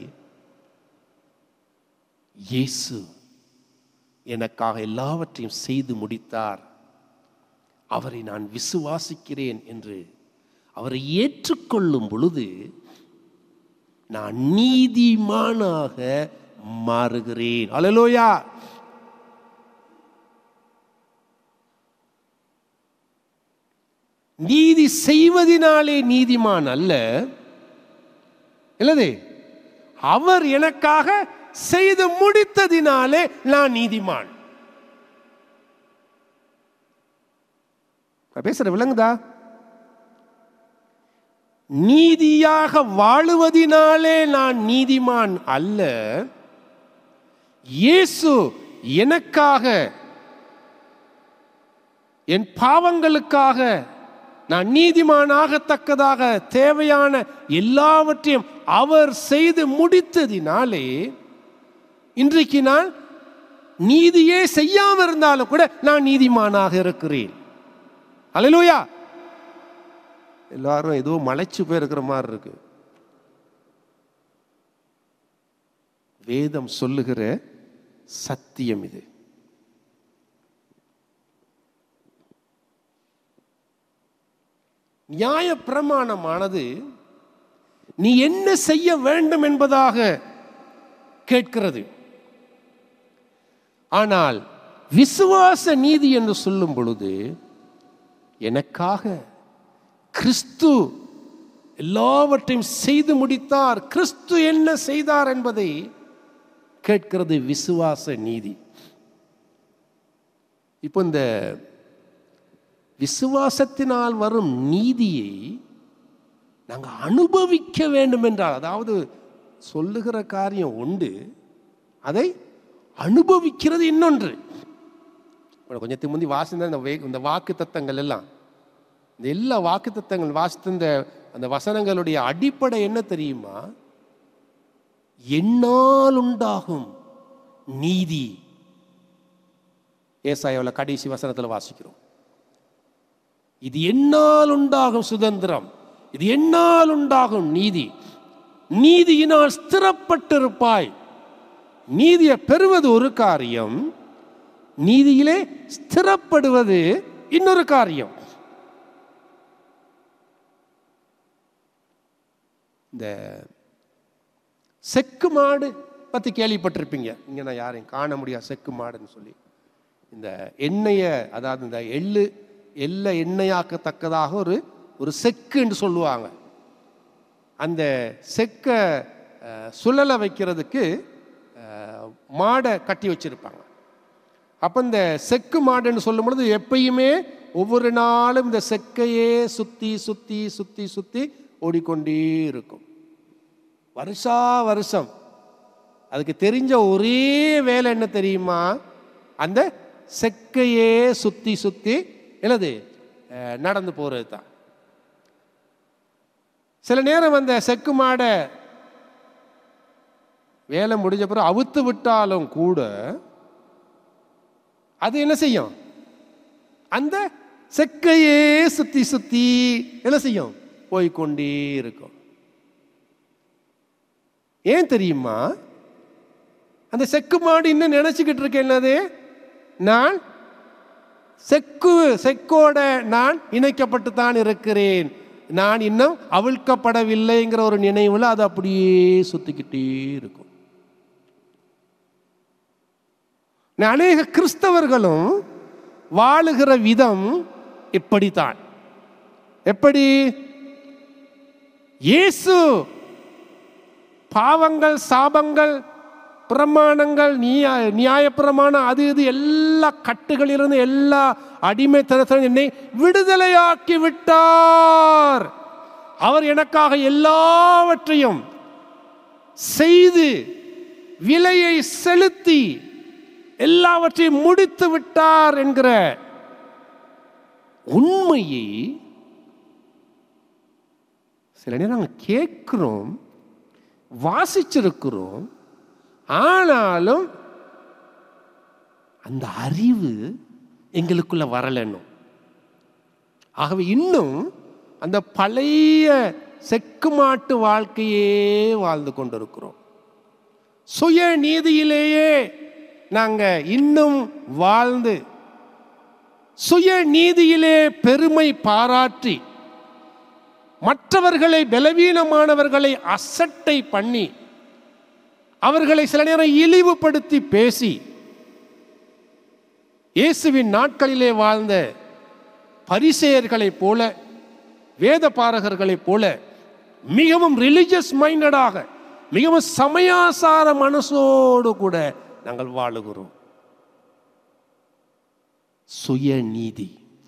இயேசு எனக்காக எல்லாவற்றையும் செய்து முடித்தார் அவரை நான் விசுவாசிக்கிறேன் என்று அவரை ஏற்றுக்கொள்ளும் பொழுது நான் நீதிமானாக மாறுகிறேன் அல்லேலூயா நீதி செய்வதினாலே நீதிமான் அல்ல இல்லது அவர் எனக்காக செய்து முடித்ததினாலே நான் நீதிமான் நான் பேசுற விளங்குதா நீதியாக வாழுவதினாலே நான் நீதிமான் அல்ல இயேசு எனக்காக என் பாவங்களுக்காக நான் நீதிமானாகத்தக்கதாக தேவையான எல்லாவற்றையும் அவர் செய்து முடித்ததினாலே இன்றைக்கு நான் நீதியே செய்யாம இருந்தாலும் கூட நான் நீதிமானாக இருக்கிறேன் அல்லேலூயா எல்லாரும் ஏதோ மலைச்சு போயிருக்கிற மாதிரி இருக்கு வேதம் சொல்லுகிற சத்தியம் இது நியாய பிரமாணமானது நீ என்ன செய்ய வேண்டும் என்பதாக கேட்கிறது ஆனால் விசுவாச நீதி என்று சொல்லும் பொழுது எனக்காக கிறிஸ்து எல்லாவற்றையும் செய்து முடித்தார் கிறிஸ்து என்ன செய்தார் என்பதை கேட்கிறது விசுவாச நீதி இப்போ இந்த விசுவாசத்தினால் வரும் நீதியை நாங்கள் அனுபவிக்க வேண்டும் என்றால் அதாவது சொல்லுகிற காரியம் உண்டு அதை அனுபவிக்கிறது இன்னொன்று இப்ப கொஞ்சத்துக்கு முந்தி வாசிந்த இந்த வே இந்த வாக்கு தத்தங்கள் எல்லாம் இந்த எல்லா வாக்கு தத்தங்கள் வாசித்த இந்த அந்த வசனங்களுடைய அடிப்படை என்ன தெரியுமா என்னால் உண்டாகும் நீதி ஏசாயாவில் கடைசி வசனத்தில் வாசிக்கிறோம் இது என்னால் உண்டாகும் சுதந்திரம் இது என்னால் உண்டாகும் நீதி நீதியினால் ஸ்திரப்பட்டிருப்பாய் நீதியை பெறுவது ஒரு காரியம் நீதியிலே ஸ்திரப்படுவது இன்னொரு காரியம் இந்த செக்கு மாடு பற்றி கேள்விப்பட்டிருப்பீங்க இங்கே நான் யாரையும் காண முடியாது செக்கு மாடுன்னு சொல்லி இந்த எண்ணெயை அதாவது இந்த எள்ளு எள்ளை எண்ணெயாக்கத்தக்கதாக ஒரு ஒரு செக்கு என்று சொல்லுவாங்க அந்த செக்கை அஹ், சுழல வைக்கிறதுக்கு அஹ், மாடை கட்டி வச்சிருப்பாங்க அப்போ இந்த செக்கு மாடுன்னு சொல்லும் பொழுது எப்பயுமே ஒவ்வொரு நாளும் இந்த செக்கையே சுற்றி சுற்றி சுற்றி சுற்றி ஓடிக்கொண்டே இருக்கும் வருஷா வருஷம் அதுக்கு தெரிஞ்ச ஒரே வேலை என்ன தெரியுமா அந்த செக்கையே சுற்றி சுற்றி என்னது அஹ், நடந்து போகிறது தான் சில நேரம் அந்த செக்கு மாடை வேலை முடிஞ்ச பிறகு அவுத்து விட்டாலும் கூட அது என்ன செய்யும் அந்த செக்கையே சுத்தி சுத்தி என்ன செய்யும் போய்க்கொண்டே இருக்கும் ஏன் தெரியுமா அந்த செக்கு மாடு இன்னும் நினைச்சுக்கிட்டு இருக்கேன் என்னது நான் செக்கு செக்கோட நான் இணைக்கப்பட்டு தான் இருக்கிறேன் நான் இன்னும் அவிழ்க்கப்படவில்லைங்கிற ஒரு நினைவில் அது அப்படியே சுத்திக்கிட்டே இருக்கும் அநேக கிறிஸ்தவர்களும் வாழுகிற விதம் இப்படித்தான் எப்படி இயேசு பாவங்கள் சாபங்கள் பிரமாணங்கள் நியாய நியாயப்பிரமாணம் அது இது எல்லா கட்டுகளிலிருந்து எல்லா அடிமைத்தனத்திலும் என்னை விடுதலையாக்கி விட்டார் அவர் எனக்காக எல்லாவற்றையும் செய்து விலையை செலுத்தி எல்லாவற்றையும் முடித்து விட்டார் என்கிற உண்மையை சில நேரம் நாங்கள் கேட்கிறோம் வாசிச்சிருக்கிறோம் ஆனாலும் அந்த அறிவு எங்களுக்குள்ள வரலன்னும் ஆகவே இன்னும் அந்த பழைய செக்கு மாட்டு வாழ்க்கையே வாழ்ந்து கொண்டிருக்கிறோம் சுய நீதியிலேயே நாங்க இன்னும் வாழ்ந்து சுய நீதியிலே பெருமை பாராட்டி மற்றவர்களை பலவீனமானவர்களை அசட்டை பண்ணி அவர்களை சில நேரம் இழிவுபடுத்தி பேசி இயேசுவின் நாட்களிலே வாழ்ந்த பரிசேயர்களைப் போல வேத பாரகர்களைப் போல மிகவும் ரிலிஜியஸ் மைண்டடாக மிகவும் சமயாசார மனசோடு கூட நாங்கள் வாழுகிறோம் சுயநீதி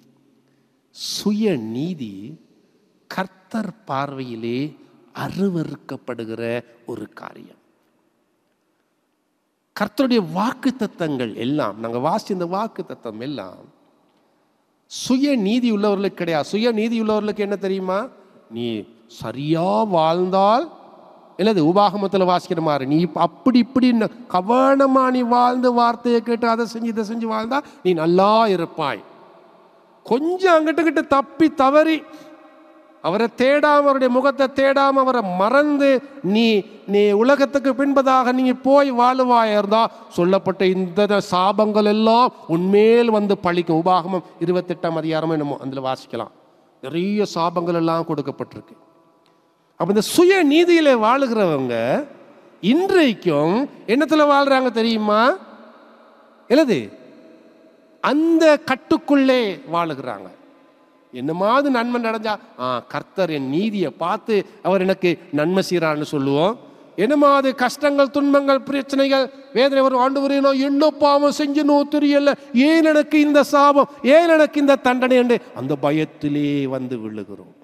சுயநீதி கர்த்தர் பார்வையிலே அருவறுக்கப்படுகிற ஒரு காரியம் கர்த்தருடைய வாக்கு தத்தங்கள் எல்லாம் நாங்கள் வாசித்த இந்த வாக்கு தத்தம் எல்லாம் சுய நீதி உள்ளவர்களுக்கு கிடையாது சுய நீதி உள்ளவர்களுக்கு என்ன தெரியுமா நீ சரியா வாழ்ந்தால் என்னது உபாகமத்தில் வாசிக்கிற மாதிரி நீ இப்ப அப்படி இப்படி ந- கவனமா நீ வாழ்ந்து வார்த்தையை கேட்டு அதை செஞ்சு இதை செஞ்சு வாழ்ந்தா நீ நல்லா இருப்பாய் கொஞ்சம் அங்கிட்ட கிட்ட தப்பி தவறி அவரை தேடாம அவருடைய முகத்தை தேடாம அவரை மறந்து நீ நீ உலகத்துக்கு பின்பதாக நீ போய் வாழுவாயா இருந்தா சொல்லப்பட்ட இந்த சாபங்கள் எல்லாம் உன்மேல் வந்து பழிக்கும் உபாகமம் இருபத்தெட்டாம் அதிகாரம் என்னமோ அதில் வாசிக்கலாம் நிறைய சாபங்கள் எல்லாம் கொடுக்கப்பட்டிருக்கு அப்ப இந்த சுய நீதியில வாழுகிறவங்க இன்றைக்கும் என்னத்துல வாழ்றாங்க தெரியுமா என்னது அந்த கட்டுக்குள்ளே வாழுகிறாங்க என்னமாவது நன்மை நடந்தா ஆ கர்த்தர் என் நீதியை பார்த்து அவர் எனக்கு நன்மை செய்கிறான்னு சொல்லுவோம் என்னமாவது கஷ்டங்கள் துன்பங்கள் பிரச்சனைகள் வேதனை வரும் ஆண்டு வரையினோ என்ன பாவம் செஞ்சனோ தெரியல ஏன் எனக்கு இந்த சாபம் ஏன் எனக்கு இந்த தண்டனை என்று அந்த பயத்திலே வந்து விழுகிறோம்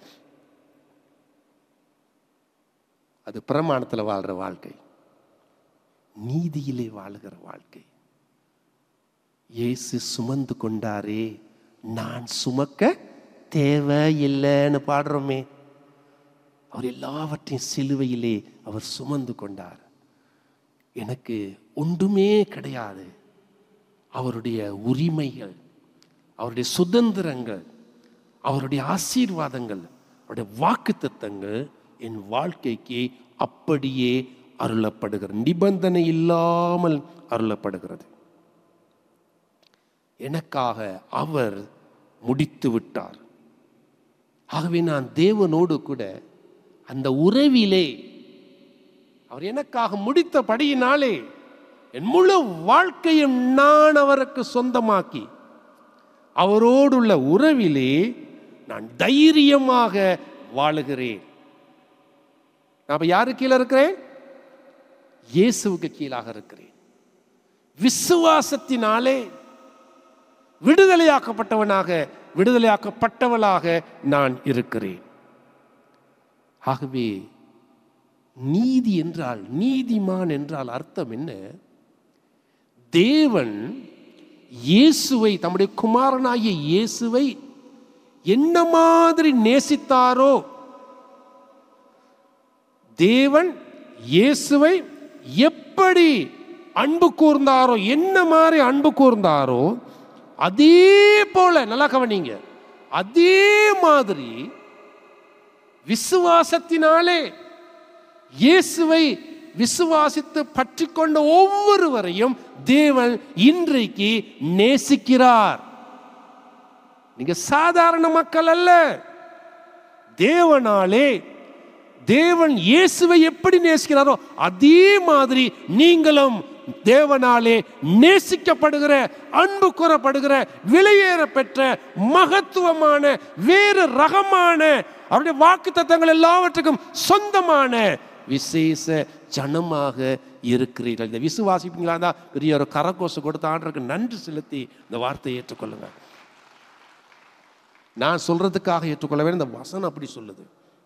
அது பிரமாணத்தில் வாழ்ற வாழ்க்கை நீதியிலே வாழுகிற வாழ்க்கை இயேசு சுமந்து கொண்டாரே நான் சுமக்க தேவையில்லைன்னு பாடுறோமே அவர் எல்லாவற்றையும் சிலுவையிலே அவர் சுமந்து கொண்டார் எனக்கு ஒன்றுமே கிடையாது அவருடைய உரிமைகள் அவருடைய சுதந்திரங்கள் அவருடைய ஆசீர்வாதங்கள் அவருடைய வாக்குத்தத்தங்கள் என் வாழ்க்கைக்கு அப்படியே அருளப்படுகிறது நிபந்தனை இல்லாமல் அருளப்படுகிறது எனக்காக அவர் முடித்து விட்டார் ஆகவே நான் தேவனோடு கூட அந்த உறவிலே அவர் எனக்காக முடித்தபடியினாலே என் முழு வாழ்க்கையும் நான் அவருக்கு சொந்தமாக்கி அவரோடுள்ள உறவிலே நான் தைரியமாக வாழுகிறேன் நான் இப்ப யாரு கீழே இருக்கிறேன் இயேசுவுக்கு கீழாக இருக்கிறேன் விசுவாசத்தினாலே விடுதலையாக்கப்பட்டவனாக விடுதலையாக்கப்பட்டவளாக நான் இருக்கிறேன் ஆகவே நீதி என்றால் நீதிமான் என்றால் அர்த்தம் என்ன தேவன் இயேசுவை தம்முடைய குமாரனாகிய இயேசுவை என்ன மாதிரி நேசித்தாரோ தேவன் இயேசுவை எப்படி அன்பு கூர்ந்தாரோ என்ன மாதிரி அன்பு கூர்ந்தாரோ அதே போல நல்லா கவனிங்க அதே மாதிரி விசுவாசத்தினாலே இயேசுவை விசுவாசித்து பற்றி கொண்ட ஒவ்வொருவரையும் தேவன் இன்றைக்கு நேசிக்கிறார் நீங்க சாதாரண மக்கள் அல்ல தேவனாலே தேவன் இயேசுவை எப்படி நேசிக்கிறாரோ அதே மாதிரி நீங்களும் தேவனாலே நேசிக்கப்படுகிற அன்பு கூறப்படுகிற வெளியேற பெற்ற மகத்துவமான வேறு ரகமான அவருடைய வாக்கு தத்தங்கள் எல்லாவற்றுக்கும் சொந்தமான விசேஷ ஜனமாக இருக்கிறீர்கள் இந்த விசுவாசிப்பீங்களா தான் பெரிய ஒரு கரகோசம் கொடுத்த ஆண்டருக்கு நன்றி செலுத்தி இந்த வார்த்தையை ஏற்றுக்கொள்ளுங்க நான் சொல்றதுக்காக ஏற்றுக்கொள்ளவே இந்த வசனம் அப்படி சொல்லுது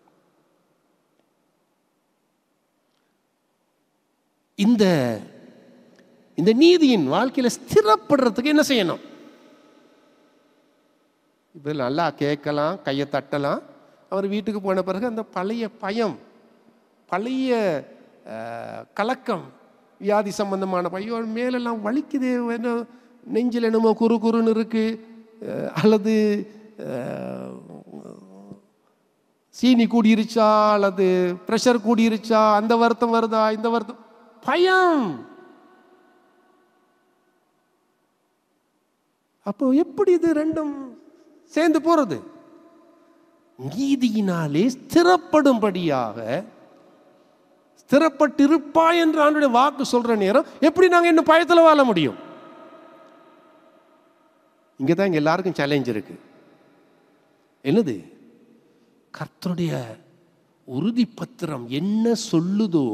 இந்த இந்த நீதியின் வாழ்க்கையில ஸ்திரப்படுறதுக்கு என்ன செய்யணும் இப்போ நல்லா கேட்கலாம் கையை தட்டலாம் அவர் வீட்டுக்கு போன பிறகு அந்த பழைய பயம் பழைய அஹ், கலக்கம் வியாதி சம்பந்தமான பையன் மேலெல்லாம் வலிக்குது என்ன நெஞ்சில் என்னமோ குறு குறுன்னு இருக்கு அஹ், அல்லது அஹ், சீனி கூடிருச்சா அல்லது ப்ரெஷர் கூடிருச்சா அந்த வருத்தம் வருதா இந்த வருத்தம் பயம் அப்போ எப்படி இது ரெண்டும் சேர்ந்து போறது நீதியினாலே ஸ்திரப்படும்படியாக ஸ்திரப்பட்டிருப்பாய் என்று ஆண்டுடைய வாக்கு சொல்ற நேரம் எப்படி நாங்க இன்னும் பயத்துல வாழ முடியும் இங்க தான் இங்க எல்லாருக்கும் சேலஞ்ச் இருக்கு என்னது கர்த்தருடைய உறுதி பத்திரம் என்ன சொல்லுதோ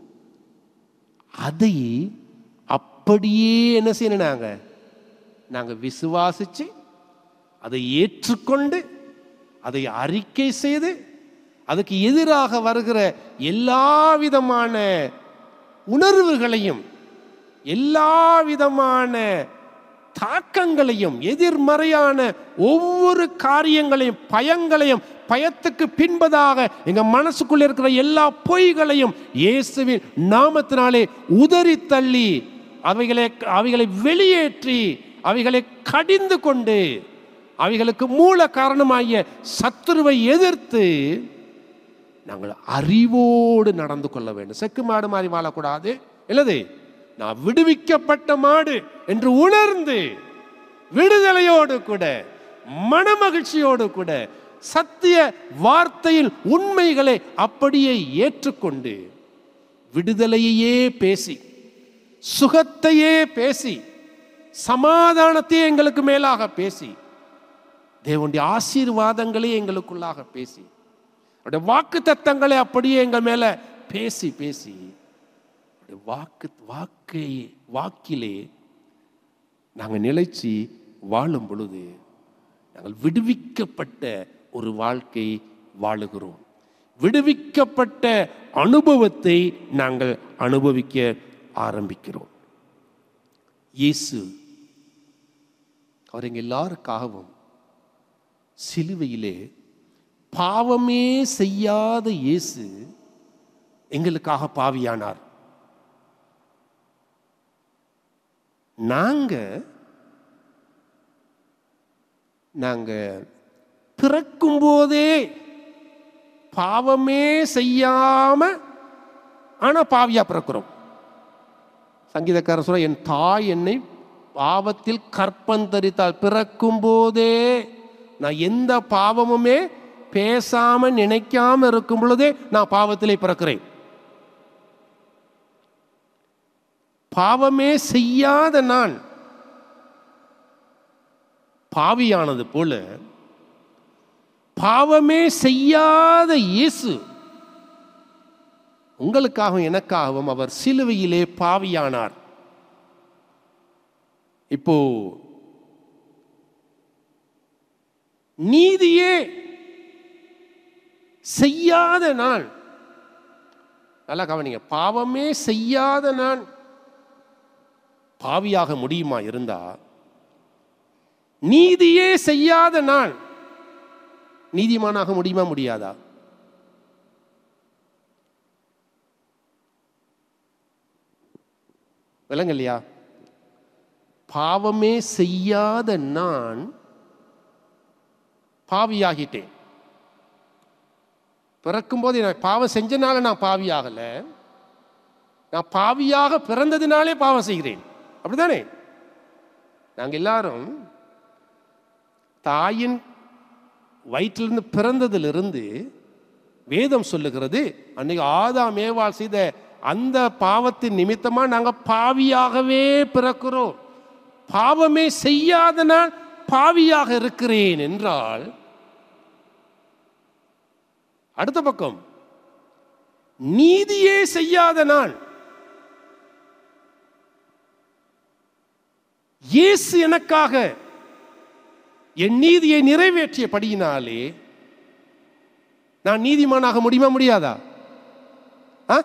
அதை அப்படியே என்ன செய்யணும் நாங்க நாங்க விசுவாசிச்சு அதை ஏற்றுக்கொண்டு அதை அறிக்கை செய்து அதுக்கு எதிராக வருகிற எல்லா விதமான உணர்வுகளையும் எல்லா விதமான தாக்கங்களையும் எதிர்மறையான ஒவ்வொரு காரியங்களையும் பயங்களையும் பயத்துக்கு பின்பதாக எங்க மனசுக்குள்ள இருக்கிற எல்லா பொய்களையும் இயேசுவின் நாமத்தினாலே உதறி தள்ளி அவைகளை அவைகளை வெளியேற்றி அவைகளை கடிந்து கொண்டு அவைகளுக்கு மூல காரணமாகிய சத்துருவை எதிர்த்து நாங்கள் அறிவோடு நடந்து கொள்ள வேண்டும் செக்கு மாடு மாதிரி வாழக்கூடாது இல்லது நான் விடுவிக்கப்பட்ட மாடு என்று உணர்ந்து விடுதலையோடு கூட மனமகிழ்ச்சியோடு கூட சத்திய வார்த்தையில் உண்மைகளை அப்படியே ஏற்றுக்கொண்டு விடுதலையையே பேசி சுகத்தையே பேசி சமாதானத்தையே எங்களுக்கு மேலாக பேசி தேவனுடைய ஆசீர்வாதங்களே எங்களுக்குள்ளாக பேசி அவருடைய வாக்கு தத்தங்களை அப்படியே எங்கள் மேல பேசி பேசி அவருடைய வாக்கு வாக்கை வாக்கிலே நாங்கள் நிலைச்சு வாழும் பொழுது நாங்கள் விடுவிக்கப்பட்ட ஒரு வாழ்க்கை வாழுகிறோம் விடுவிக்கப்பட்ட அனுபவத்தை நாங்கள் அனுபவிக்க ஆரம்பிக்கிறோம் இயேசு அவர் எங்க எல்லாருக்காகவும் சிலுவையிலே பாவமே செய்யாத இயேசு எங்களுக்காக பாவியானார் நாங்க நாங்க பிறக்கும் போதே பாவமே செய்யாம ஆனா பாவியா பிறக்கிறோம் சங்கீதக்காரர் சொல்ற என் தாய் என்னை பாவத்தில் கற்பந்தரித்தால் பிறக்கும் போதே நான் எந்த பாவமுமே பேசாம நினைக்காம இருக்கும் பொழுதே நான் பாவத்திலே பிறக்கிறேன் பாவமே செய்யாத நான் பாவியானது போல பாவமே செய்யாத இயேசு உங்களுக்காகவும் எனக்காகவும் அவர் சிலுவையிலே பாவியானார் இப்போ நீதியே செய்யாத நான் நல்லா கவனிங்க பாவமே செய்யாத நான் பாவியாக முடியுமா இருந்தா நீதியே செய்யாத நான் நீதிமானாக முடியுமா முடியாதா விளங்க இல்லையா பாவமே செய்யாத நான் பாவியாகிட்டேன் பிறக்கும்போது நான் பாவம் செஞ்சனால நான் பாவியாகல நான் பாவியாக பிறந்ததினாலே பாவம் செய்கிறேன் அப்படிதானே நாங்கள் எல்லாரும் தாயின் வயிற்றிலிருந்து பிறந்ததிலிருந்து வேதம் சொல்லுகிறது அன்னைக்கு ஆதாம் ஏவாள் செய்த அந்த பாவத்தின் நிமித்தமா நாங்க பாவியாகவே பிறக்கிறோம் பாவமே செய்யாத நான் பாவியாக இருக்கிறேன் என்றால் அடுத்த பக்கம் நீதியே செய்யாத நான் இயேசு எனக்காக என் நீதியை நிறைவேற்றியபடியினாலே நான் நீதிமானாக முடியுமா முடியாதா ஆ?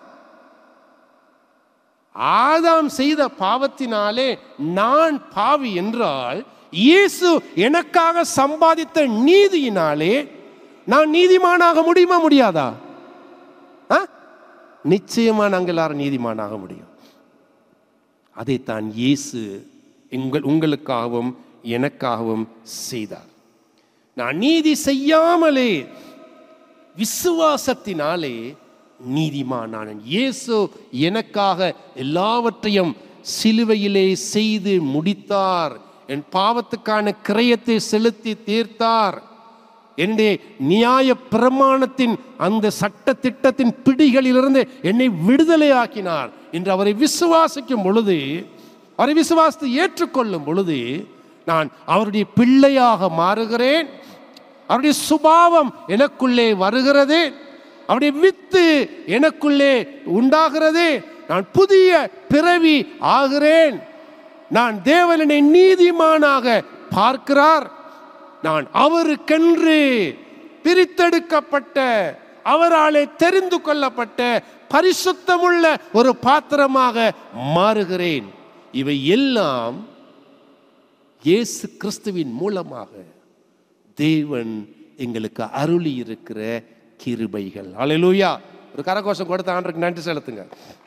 ஆதாம் செய்த பாவத்தினாலே நான் பாவி என்றால் இயேசு எனக்காக சம்பாதித்த நீதியினாலே நான் நீதிமானாக முடியுமா முடியாதா ஆ? நிச்சயமா நாங்கள் எல்லாரும் நீதிமானாக முடியும் அதைத்தான் இயேசு எங்கள் உங்களுக்காகவும் எனக்காகவும் செய்தார் நான் நீதி செய்யாமலே விசுவாசத்தினாலே நீதிமானான் இயேசு எனக்காக எல்லாவற்றையும் சிலுவையிலே செய்து முடித்தார் என் பாவத்துக்கான கிரயத்தை செலுத்தி தீர்த்தார் என்னுடைய நியாய பிரமாணத்தின் அந்த சட்ட திட்டத்தின் பிடிகளிலிருந்து என்னை விடுதலையாக்கினார் என்று அவரை விசுவாசிக்கும் பொழுது அவரை விசுவாசத்தை ஏற்றுக்கொள்ளும் பொழுது நான் அவருடைய பிள்ளையாக மாறுகிறேன் அவருடைய சுபாவம் எனக்குள்ளே வருகிறது அவருடைய வித்து எனக்குள்ளே உண்டாகிறது நான் புதிய பிறவி ஆகிறேன் நான் தேவனை நீதிமானாக பார்க்கிறார் நான் அவருக்கென்று பிரித்தெடுக்கப்பட்ட அவராலே தெரிந்து கொள்ளப்பட்ட பரிசுத்தமுள்ள ஒரு பாத்திரமாக மாறுகிறேன் இவை எல்லாம் இயேசு கிறிஸ்துவின் மூலமாக தேவன் எங்களுக்கு அருளி இருக்கிற கிருபைகள் அல்லேலூயா ஒரு கரகோஷம் கொடுத்த ஆண்டுக்கு நன்றி செலுத்துங்க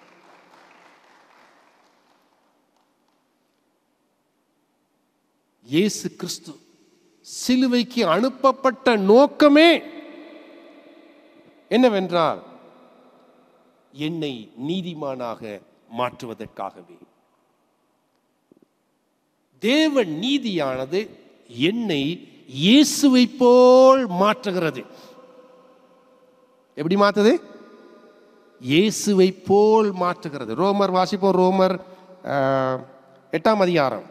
இயேசு கிறிஸ்து சிலுவைக்கு அனுப்பப்பட்ட நோக்கமே என்னவென்றால் என்னை நீதிமானாக மாற்றுவதற்காகவே தேவ நீதியானது என்னை இயேசுவை போல் மாற்றுகிறது எப்படி மாத்துது இயேசுவை போல் மாற்றுகிறது ரோமர் வாசிப்போம் ரோமர் ஆஹ், எட்டாம் அதிகாரம்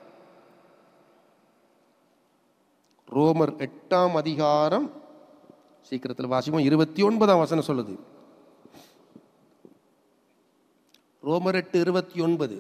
ரோமர் எட்டாம் அதிகாரம் சீக்கிரத்தில் வாசிப்போம் இருபத்தி ஒன்பதாம் வசனம் சொல்லுது ரோமர் எட்டு இருபத்தி ஒன்பது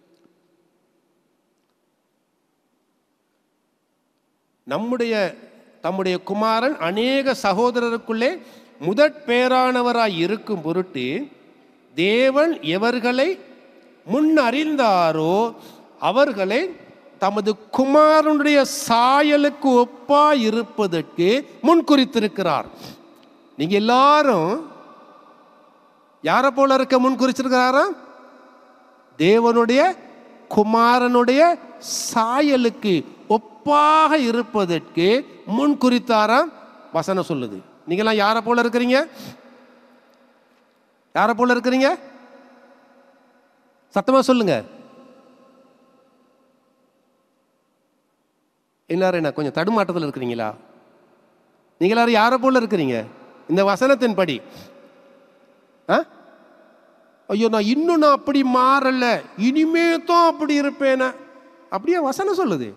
நம்முடைய தம்முடைய குமாரன் அநேக சகோதரருக்குள்ளே முதற் பேரானவராய் இருக்கும் பொருட்டு தேவன் எவர்களை முன் அறிந்தாரோ அவர்களை தமது குமாரனுடைய சாயலுக்கு ஒப்பாய் இருப்பதற்கு முன் குறித்திருக்கிறார் நீங்க எல்லாரும் யாரை போல இருக்க முன் குறிச்சிருக்கிறாரா தேவனுடைய குமாரனுடைய சாயலுக்கு ஒப்பாக இருப்பதற்கு முன் குறித்தாராம் வசனம் சொல்லுது நீங்களாம் யாரை போல இருக்கிறீங்க யாரை போல இருக்கிறீங்க சத்தமா சொல்லுங்க எல்லாரும் என்ன கொஞ்சம் தடுமாட்டத்தில் இருக்கிறீங்களா நீங்க எல்லாரும் யாரை போல இருக்கிறீங்க இந்த வசனத்தின் படி ஆ ஐயோ நான் இன்னும் நான் அப்படி மாறல இனிமே தான் அப்படி இருப்பேனா அப்படியே வசனம் சொல்லுது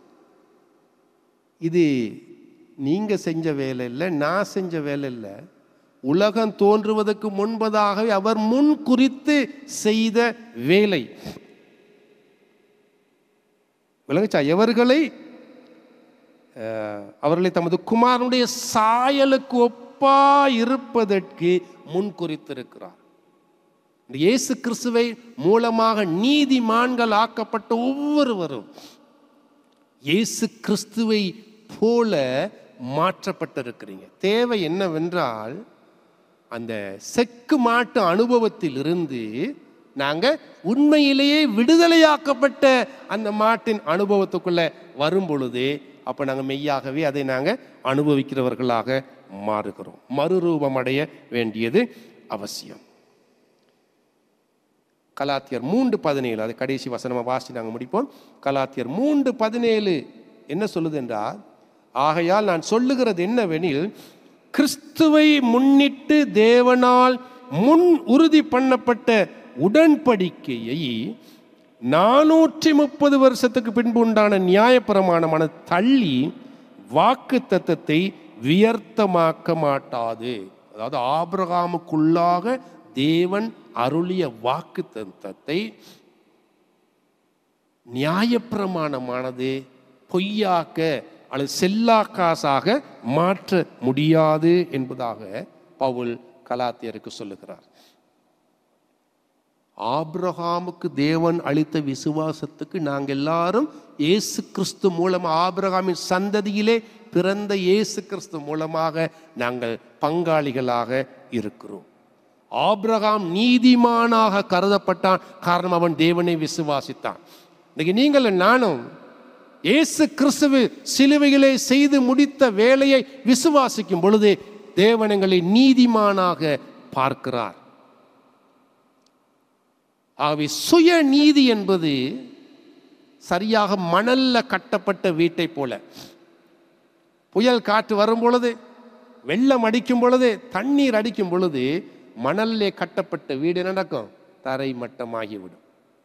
இது நீங்க செஞ்ச வேலை இல்லை நான் செஞ்ச வேலை இல்லை உலகம் தோன்றுவதற்கு முன்பதாகவே அவர் முன் குறித்து செய்த வேலை விளங்குச்சா எவர்களை அஹ், அவர்களை தமது குமாரனுடைய சாயலுக்கு ஒப்பா இருப்பதற்கு முன் குறித்திருக்கிறார் இந்த இயேசு கிறிஸ்துவை மூலமாக நீதிமான்கள் ஆக்கப்பட்ட ஒவ்வொருவரும் இயேசு கிறிஸ்துவை போல மாற்றப்பட்டிருக்கிறீங்க தேவை என்னவென்றால் அந்த செக்கு மாட்டு அனுபவத்தில் இருந்து நாங்க உண்மையிலேயே விடுதலையாக்கப்பட்ட அந்த மாட்டின் அனுபவத்துக்குள்ள வரும் பொழுது அப்ப நாங்க மெய்யாகவே அதை நாங்க அனுபவிக்கிறவர்களாக மாறுகிறோம் மறுரூபம் அடைய வேண்டியது அவசியம் கலாத்தியர் மூன்று பதினேழு அது கடைசி வசனமாக வாசி நாங்கள் முடிப்போம் கலாத்தியர் மூன்று பதினேழு என்ன சொல்லுது என்றால் ஆகையால் நான் சொல்லுகிறது என்னவெனில் கிறிஸ்துவை முன்னிட்டு தேவனால் முன் உறுதி பண்ணப்பட்ட உடன்படிக்கையை நானூற்றி முப்பது வருஷத்துக்கு பின்பு உண்டான நியாயப்பிரமாணமான தள்ளி வாக்கு தத்தத்தை வியர்த்தமாக்க மாட்டாது அதாவது ஆபிரகாமுக்குள்ளாக தேவன் அருளிய வாக்கு தத்தத்தை நியாயப்பிரமாணமானது பொய்யாக்க அல்லது செல்லா காசாக மாற்ற முடியாது என்பதாக பவுல் கலாத்தியருக்கு சொல்லுகிறார் ஆபிரகாமுக்கு தேவன் அளித்த விசுவாசத்துக்கு நாங்கள் எல்லாரும் இயேசு கிறிஸ்து மூலம் ஆபிரகாமின் சந்ததியிலே பிறந்த இயேசு கிறிஸ்து மூலமாக நாங்கள் பங்காளிகளாக இருக்கிறோம் ஆபிரகாம் நீதிமானாக கருதப்பட்டான் காரணம் அவன் தேவனை விசுவாசித்தான் இன்னைக்கு நீங்கள் நானும் இயேசு கிறிஸ்துவு சிலுவையிலே செய்து முடித்த வேலையை விசுவாசிக்கும் பொழுது தேவன் எங்களை நீதிமானாக பார்க்கிறார் ஆகவே சுய நீதி என்பது சரியாக மணல்ல கட்டப்பட்ட வீட்டை போல புயல் காற்று வரும் பொழுது வெள்ளம் அடிக்கும் பொழுது தண்ணீர் அடிக்கும் பொழுது மணல்லே கட்டப்பட்ட வீடு என்ன நடக்கும் தரை மட்டமாகிவிடும்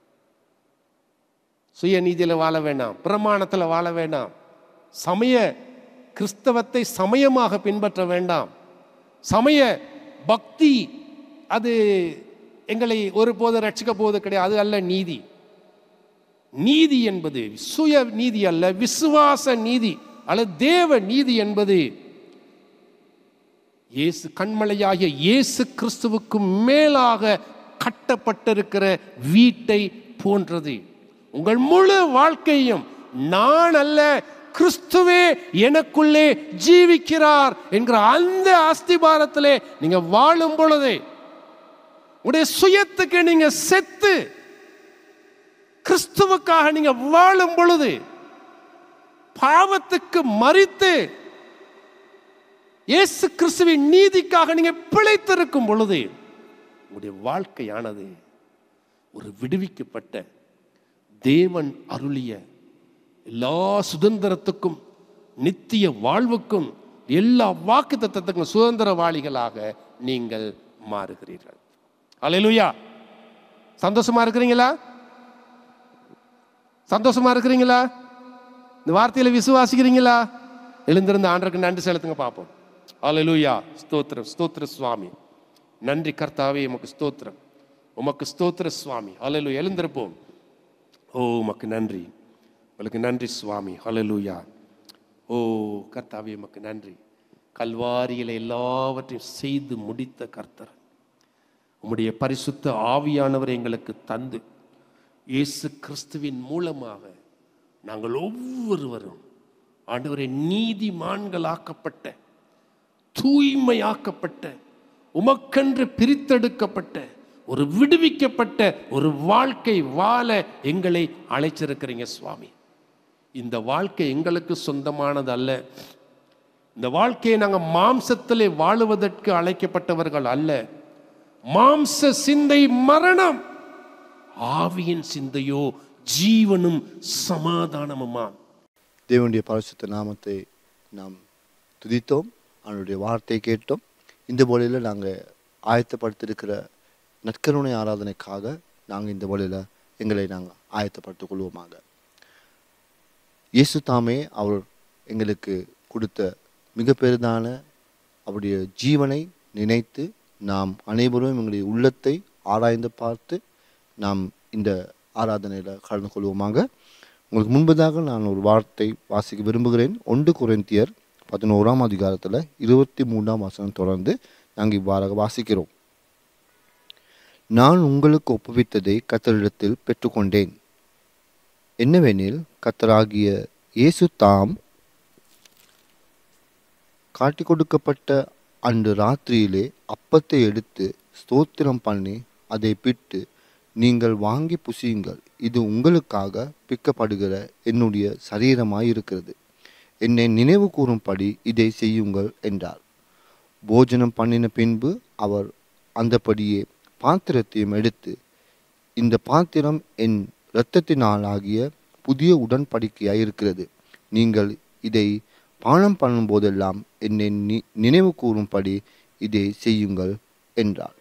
சுயநீதியில் வாழ வேண்டாம் பிரமாணத்தில் வாழ வேண்டாம் சமய கிறிஸ்தவத்தை சமயமாக பின்பற்ற வேண்டாம் சமய பக்தி அது எங்களை ஒருபோதும் ரட்சிக்க போவது கிடையாது அது அல்ல நீதி நீதி என்பது சுய நீதி அல்ல விசுவாச நீதி அல்லது தேவ நீதி என்பது இயேசு கண்மலையாகிய இயேசு கிறிஸ்துவுக்கு மேலாக கட்டப்பட்டிருக்கிற வீட்டை போன்றது உங்கள் முழு வாழ்க்கையும் நான் அல்ல கிறிஸ்துவே எனக்குள்ளே ஜீவிக்கிறார் என்கிற அந்த அஸ்திபாரத்திலே நீங்க வாழும் பொழுது உடைய சுயத்துக்கு நீங்க செத்து கிறிஸ்துவுக்காக நீங்க வாழும் பொழுது பாவத்துக்கு மறித்து இயேசு கிறிஸ்துவின் நீதிக்காக நீங்க பிழைத்திருக்கும் பொழுது உங்களுடைய வாழ்க்கையானது ஒரு விடுவிக்கப்பட்ட தேவன் அருளிய எல்லா சுதந்திரத்துக்கும் நித்திய வாழ்வுக்கும் எல்லா வாக்கு தத்துவத்துக்கும் சுதந்திரவாளிகளாக நீங்கள் மாறுகிறீர்கள் அல்லேலூயா சந்தோஷமா இருக்கிறீங்களா சந்தோஷமா இருக்கிறீங்களா இந்த வார்த்தையில விசுவாசிக்கிறீங்களா எழுந்திருந்த ஆண்டருக்கு நன்றி செலுத்துங்க பார்ப்போம் அல்லேலூயா ஸ்தோத்திரம் ஸ்தோத்திர சுவாமி நன்றி கர்த்தாவே உமக்கு ஸ்தோத்திரம் உமக்கு ஸ்தோத்திர சுவாமி அல்லேலூயா எழுந்திருப்போம் ஓ உமக்கு நன்றி உங்களுக்கு நன்றி சுவாமி ஹalleluya ஓ கர்த்தாவே உமக்கு நன்றி கல்வாரியில எல்லாவற்றையும் செய்து முடித்த கர்த்தர் உம்முடைய பரிசுத்த ஆவியானவர் எங்களுக்கு தந்து இயேசு கிறிஸ்துவின் மூலமாக நாங்கள் ஒவ்வொருவரும் ஆண்டவரை நீதிமான்களாக்கப்பட்ட தூய்மையாக்கப்பட்ட உமக்கென்று பிரித்தெடுக்கப்பட்ட ஒரு விடுவிக்கப்பட்ட ஒரு வாழ்க்கை வாழ எங்களை அழைச்சிருக்கிறீங்க சுவாமி இந்த வாழ்க்கை எங்களுக்கு சொந்தமானது அல்ல இந்த வாழ்க்கையை நாங்கள் மாம்சத்திலே வாழுவதற்கு அழைக்கப்பட்டவர்கள் அல்ல மாம்ச சிந்தை மரணம் ஆவியின் சிந்தையோ ஜீவனும் சமாதானமுமா தேவனுடைய பரிசுத்த நாமத்தை நாம் துதித்தோம் அவனுடைய வார்த்தை கேட்டோம் இந்த வழியில் நாங்கள் ஆயத்தப்படுத்தியிருக்கிற நற்கருணை ஆராதனைக்காக நாங்கள் இந்த வழியில் எங்களை நாங்கள் ஆயத்தப்படுத்திக் கொள்வோமாக இயேசு தாமே அவர் எங்களுக்கு கொடுத்த மிக பெரிதான அவருடைய ஜீவனை நினைத்து நாம் அனைவரும் எங்களுடைய உள்ளத்தை ஆராய்ந்து பார்த்து நாம் இந்த ஆராதனையில் கலந்து கொள்வோமாக உங்களுக்கு முன்பதாக நான் ஒரு வார்த்தை வாசிக்க விரும்புகிறேன் ஒன்று குறைந்தியர் பதினோராம் அதிகாரத்தில் இருபத்தி மூணாம் வசனம் தொடர்ந்து நாங்கள் இவ்வாறாக வாசிக்கிறோம் நான் உங்களுக்கு ஒப்புவித்ததை கத்தரிடத்தில் பெற்றுக்கொண்டேன் என்னவெனில் கத்தராகிய இயேசு தாம் காட்டிக் கொடுக்கப்பட்ட அன்று ராத்திரியிலே அப்பத்தை எடுத்து ஸ்தோத்திரம் பண்ணி அதை பிட்டு நீங்கள் வாங்கி புசியுங்கள் இது உங்களுக்காக பிக்கப்படுகிற என்னுடைய சரீரமாய் இருக்கிறது என்னை நினைவு கூறும்படி இதை செய்யுங்கள் என்றார் போஜனம் பண்ணின பின்பு அவர் அந்தபடியே பாத்திரத்தையும் எடுத்து இந்த பாத்திரம் என் இரத்தத்தினாலாகிய புதிய உடன்படிக்கையாய் இருக்கிறது நீங்கள் இதை பானம் பண்ணும் போதெல்லாம் என்னை நி- நினைவு கூறும்படி இதை செய்யுங்கள் என்றார்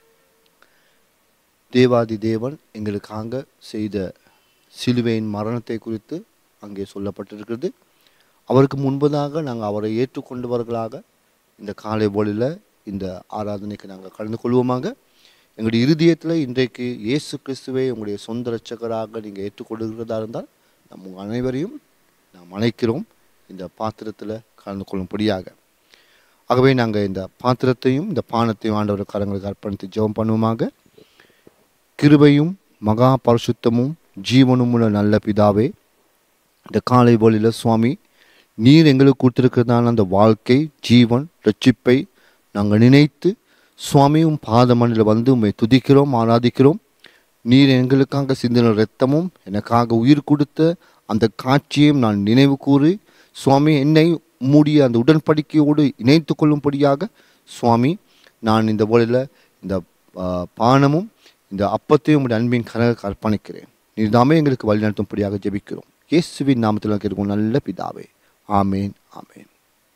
தேவாதி தேவன் எங்களுக்காக செய்த சிலுவையின் மரணத்தை குறித்து அங்கே சொல்லப்பட்டிருக்கிறது அவருக்கு முன்பதாக நாங்கள் அவரை ஏற்றுக்கொண்டவர்களாக இந்த காலை பொழுதில் இந்த ஆராதனைக்கு நாங்கள் கலந்து கொள்வோமாக எங்களுடைய இருதயத்தில் இன்றைக்கு இயேசு கிறிஸ்துவை உங்களுடைய சொந்த இரட்சகராக நீங்கள் ஏற்றுக்கொள்கிறதா இருந்தால் நம் உங்கள் அனைவரையும் நாம் அழைக்கிறோம் இந்த பாத்திரத்தில் கலந்து கொள்ளும்படியாக ஆகவே நாங்கள் இந்த பாத்திரத்தையும் இந்த பானத்தையும் ஆண்டவர் கரங்களுக்கு அர்ப்பணித்து ஜெபம் பண்ணுவோமாக கிருபையும் மகா பரிசுத்தமும் ஜீவனும் உள்ள நல்ல பிதாவே இந்த காலை வேளையில் சுவாமி நீர் எங்களுக்கு கொடுத்திருக்கிறதான அந்த வாழ்க்கை ஜீவன் ரட்சிப்பை நாங்கள் நினைத்து சுவாமியும் பாதமணில் வந்து உம்மை துதிக்கிறோம் ஆராதிக்கிறோம் நீர் எங்களுக்காக சிந்தின இரத்தமும் எனக்காக உயிர் கொடுத்த அந்த காட்சியையும் நான் நினைவு கூறி சுவாமி என்னை மூடிய அந்த உடன்படிக்கையோடு இணைத்து கொள்ளும்படியாக சுவாமி நான் இந்த வேளையில் இந்த ஆ, பானமும் இந்த அப்பத்தையும் உடைய அன்பின் கரங்களுக்கு அர்ப்பணிக்கிறேன் நீர் தாமே எங்களுக்கு வழிநடத்தும்படியாக ஜெபிக்கிறோம் இயேசுவின் நாமத்தில் கேட்கும் நல்ல பிதாவே ஆமேன் ஆமேன்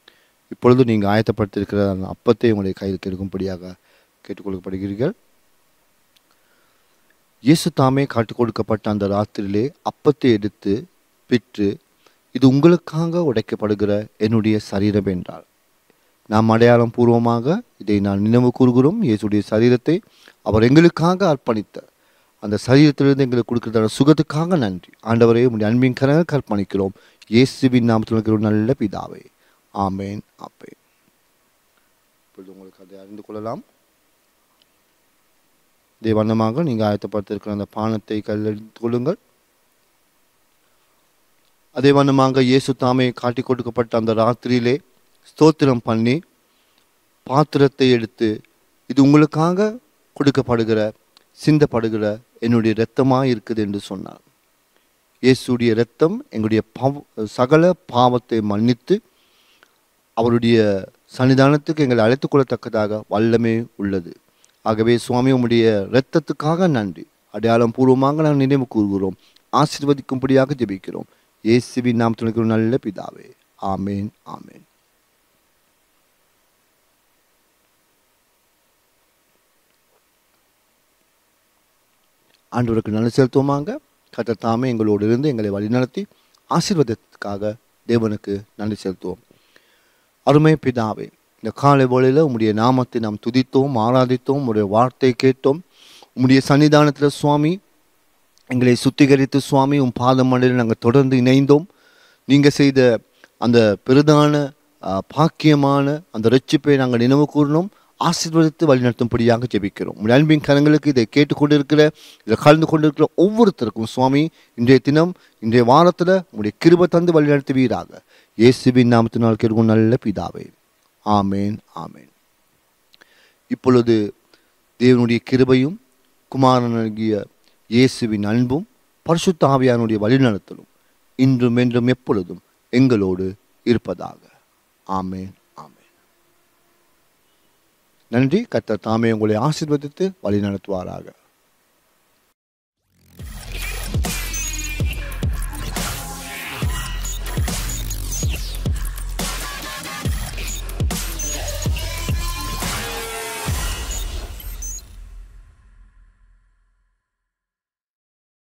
இப்பொழுது நீங்கள் ஆயத்தப்படுத்தியிருக்கிற அந்த அப்பத்தை உங்களுடைய கையில் கெடுக்கும்படியாக கேட்டுக்கொள்ளப்படுகிறீர்கள் இயேசு தாமே காட்டிக் கொடுக்கப்பட்ட அந்த ராத்திரியிலே அப்பத்தை எடுத்து பிற்று இது உங்களுக்காக உடைக்கப்படுகிற என்னுடைய சரீரம் என்றார் நாம் அடையாளம் பூர்வமாக இதை நான் நினைவு கூறுகிறோம் இயேசுடைய சரீரத்தை அவர் எங்களுக்காக அர்ப்பணித்த அந்த சரீரத்திலிருந்து எங்களுக்கு கொடுக்கிறதான சுகத்துக்காக நன்றி ஆண்டவரே உடைய அன்பின் கரங்கள் அர்ப்பணிக்கிறோம் இயேசுவின் நாமத்தில் இருக்கிற ஒரு நல்ல பிதாவே ஆமேன் ஆப்பேன் இப்பொழுது உங்களுக்கு அதை அறிந்து கொள்ளலாம் இதே வண்ணமாக நீங்கள் ஆயத்தப்படுத்திருக்கிற அந்த பானத்தை கல்லெடுத்து கொள்ளுங்கள் அதே வண்ணமாக இயேசு தாமே காட்டி கொடுக்கப்பட்ட அந்த ராத்திரியிலே ஸ்தோத்திரம் பண்ணி பாத்திரத்தை எடுத்து இது உங்களுக்காக கொடுக்கப்படுகிற சிந்தப்படுகிற என்னுடைய இரத்தமாக இருக்குது என்று சொன்னார் இயேசுடைய இரத்தம் எங்களுடைய பாவ சகல பாவத்தை மன்னித்து அவருடைய சன்னிதானத்துக்கு எங்களை அழைத்துக் கொள்ளத்தக்கதாக வல்லமே உள்ளது ஆகவே சுவாமி உம்முடைய இரத்தத்துக்காக நன்றி அடையாளம் பூர்வமாக நாங்கள் நினைவு கூறுகிறோம் ஆசீர்வதிக்கும்படியாக ஜெபிக்கிறோம் இயேசுவின் நாம் துணைக்கு நல்ல பிதாவே ஆமேன் ஆமேன் ஆண்டவருக்கு நன்றி செலுத்துவோமாங்க கர்த்தர் தாமே எங்களோடு இருந்து எங்களை வழிநடத்தி ஆசீர்வாதத்துக்காக தேவனுக்கு நன்றி செலுத்துவோம் அருமை பிதாவே இந்த காலை வேளையில் உம்முடைய நாமத்தை நாம் துதித்தோம் ஆராதித்தோம் உம்முடைய வார்த்தை கேட்டோம் உம்முடைய சன்னிதானத்தில் சுவாமி எங்களை சுத்திகரித்து சுவாமி உம் பாதம் மண்டலில் நாங்கள் தொடர்ந்து இணைந்தோம் நீங்கள் செய்த அந்த பெரிதான ஆ, பாக்கியமான அந்த ரட்சிப்பை நாங்கள் நினைவு கூறினோம் ஆசீர்வதித்து வழிநடத்தும்படியாக ஜெபிக்கிறோம் உம்முடைய அன்பின் கரங்களுக்கு இதை கேட்டுக்கொண்டிருக்கிற இதில் கலந்து கொண்டிருக்கிற ஒவ்வொருத்தருக்கும் சுவாமி இன்றைய தினம் இன்றைய வாரத்தில் உங்களுடைய கிருபை தந்து வழிநடத்துவீராக இயேசுவின் நாமத்தினால் கேட்கும் நல்ல பிதாவே ஆமேன் ஆமேன் இப்பொழுது தேவனுடைய கிருபையும் குமாரனாகிய இயேசுவின் அன்பும் பரிசுத்த ஆவியானுடைய வழிநடத்தலும் இன்றும் என்றும் எப்பொழுதும் எங்களோடு இருப்பதாக ஆமேன் ஆமேன் நன்றி கர்த்தர் தாமே உங்களை ஆசீர்வதித்து வழி நடத்துவாராக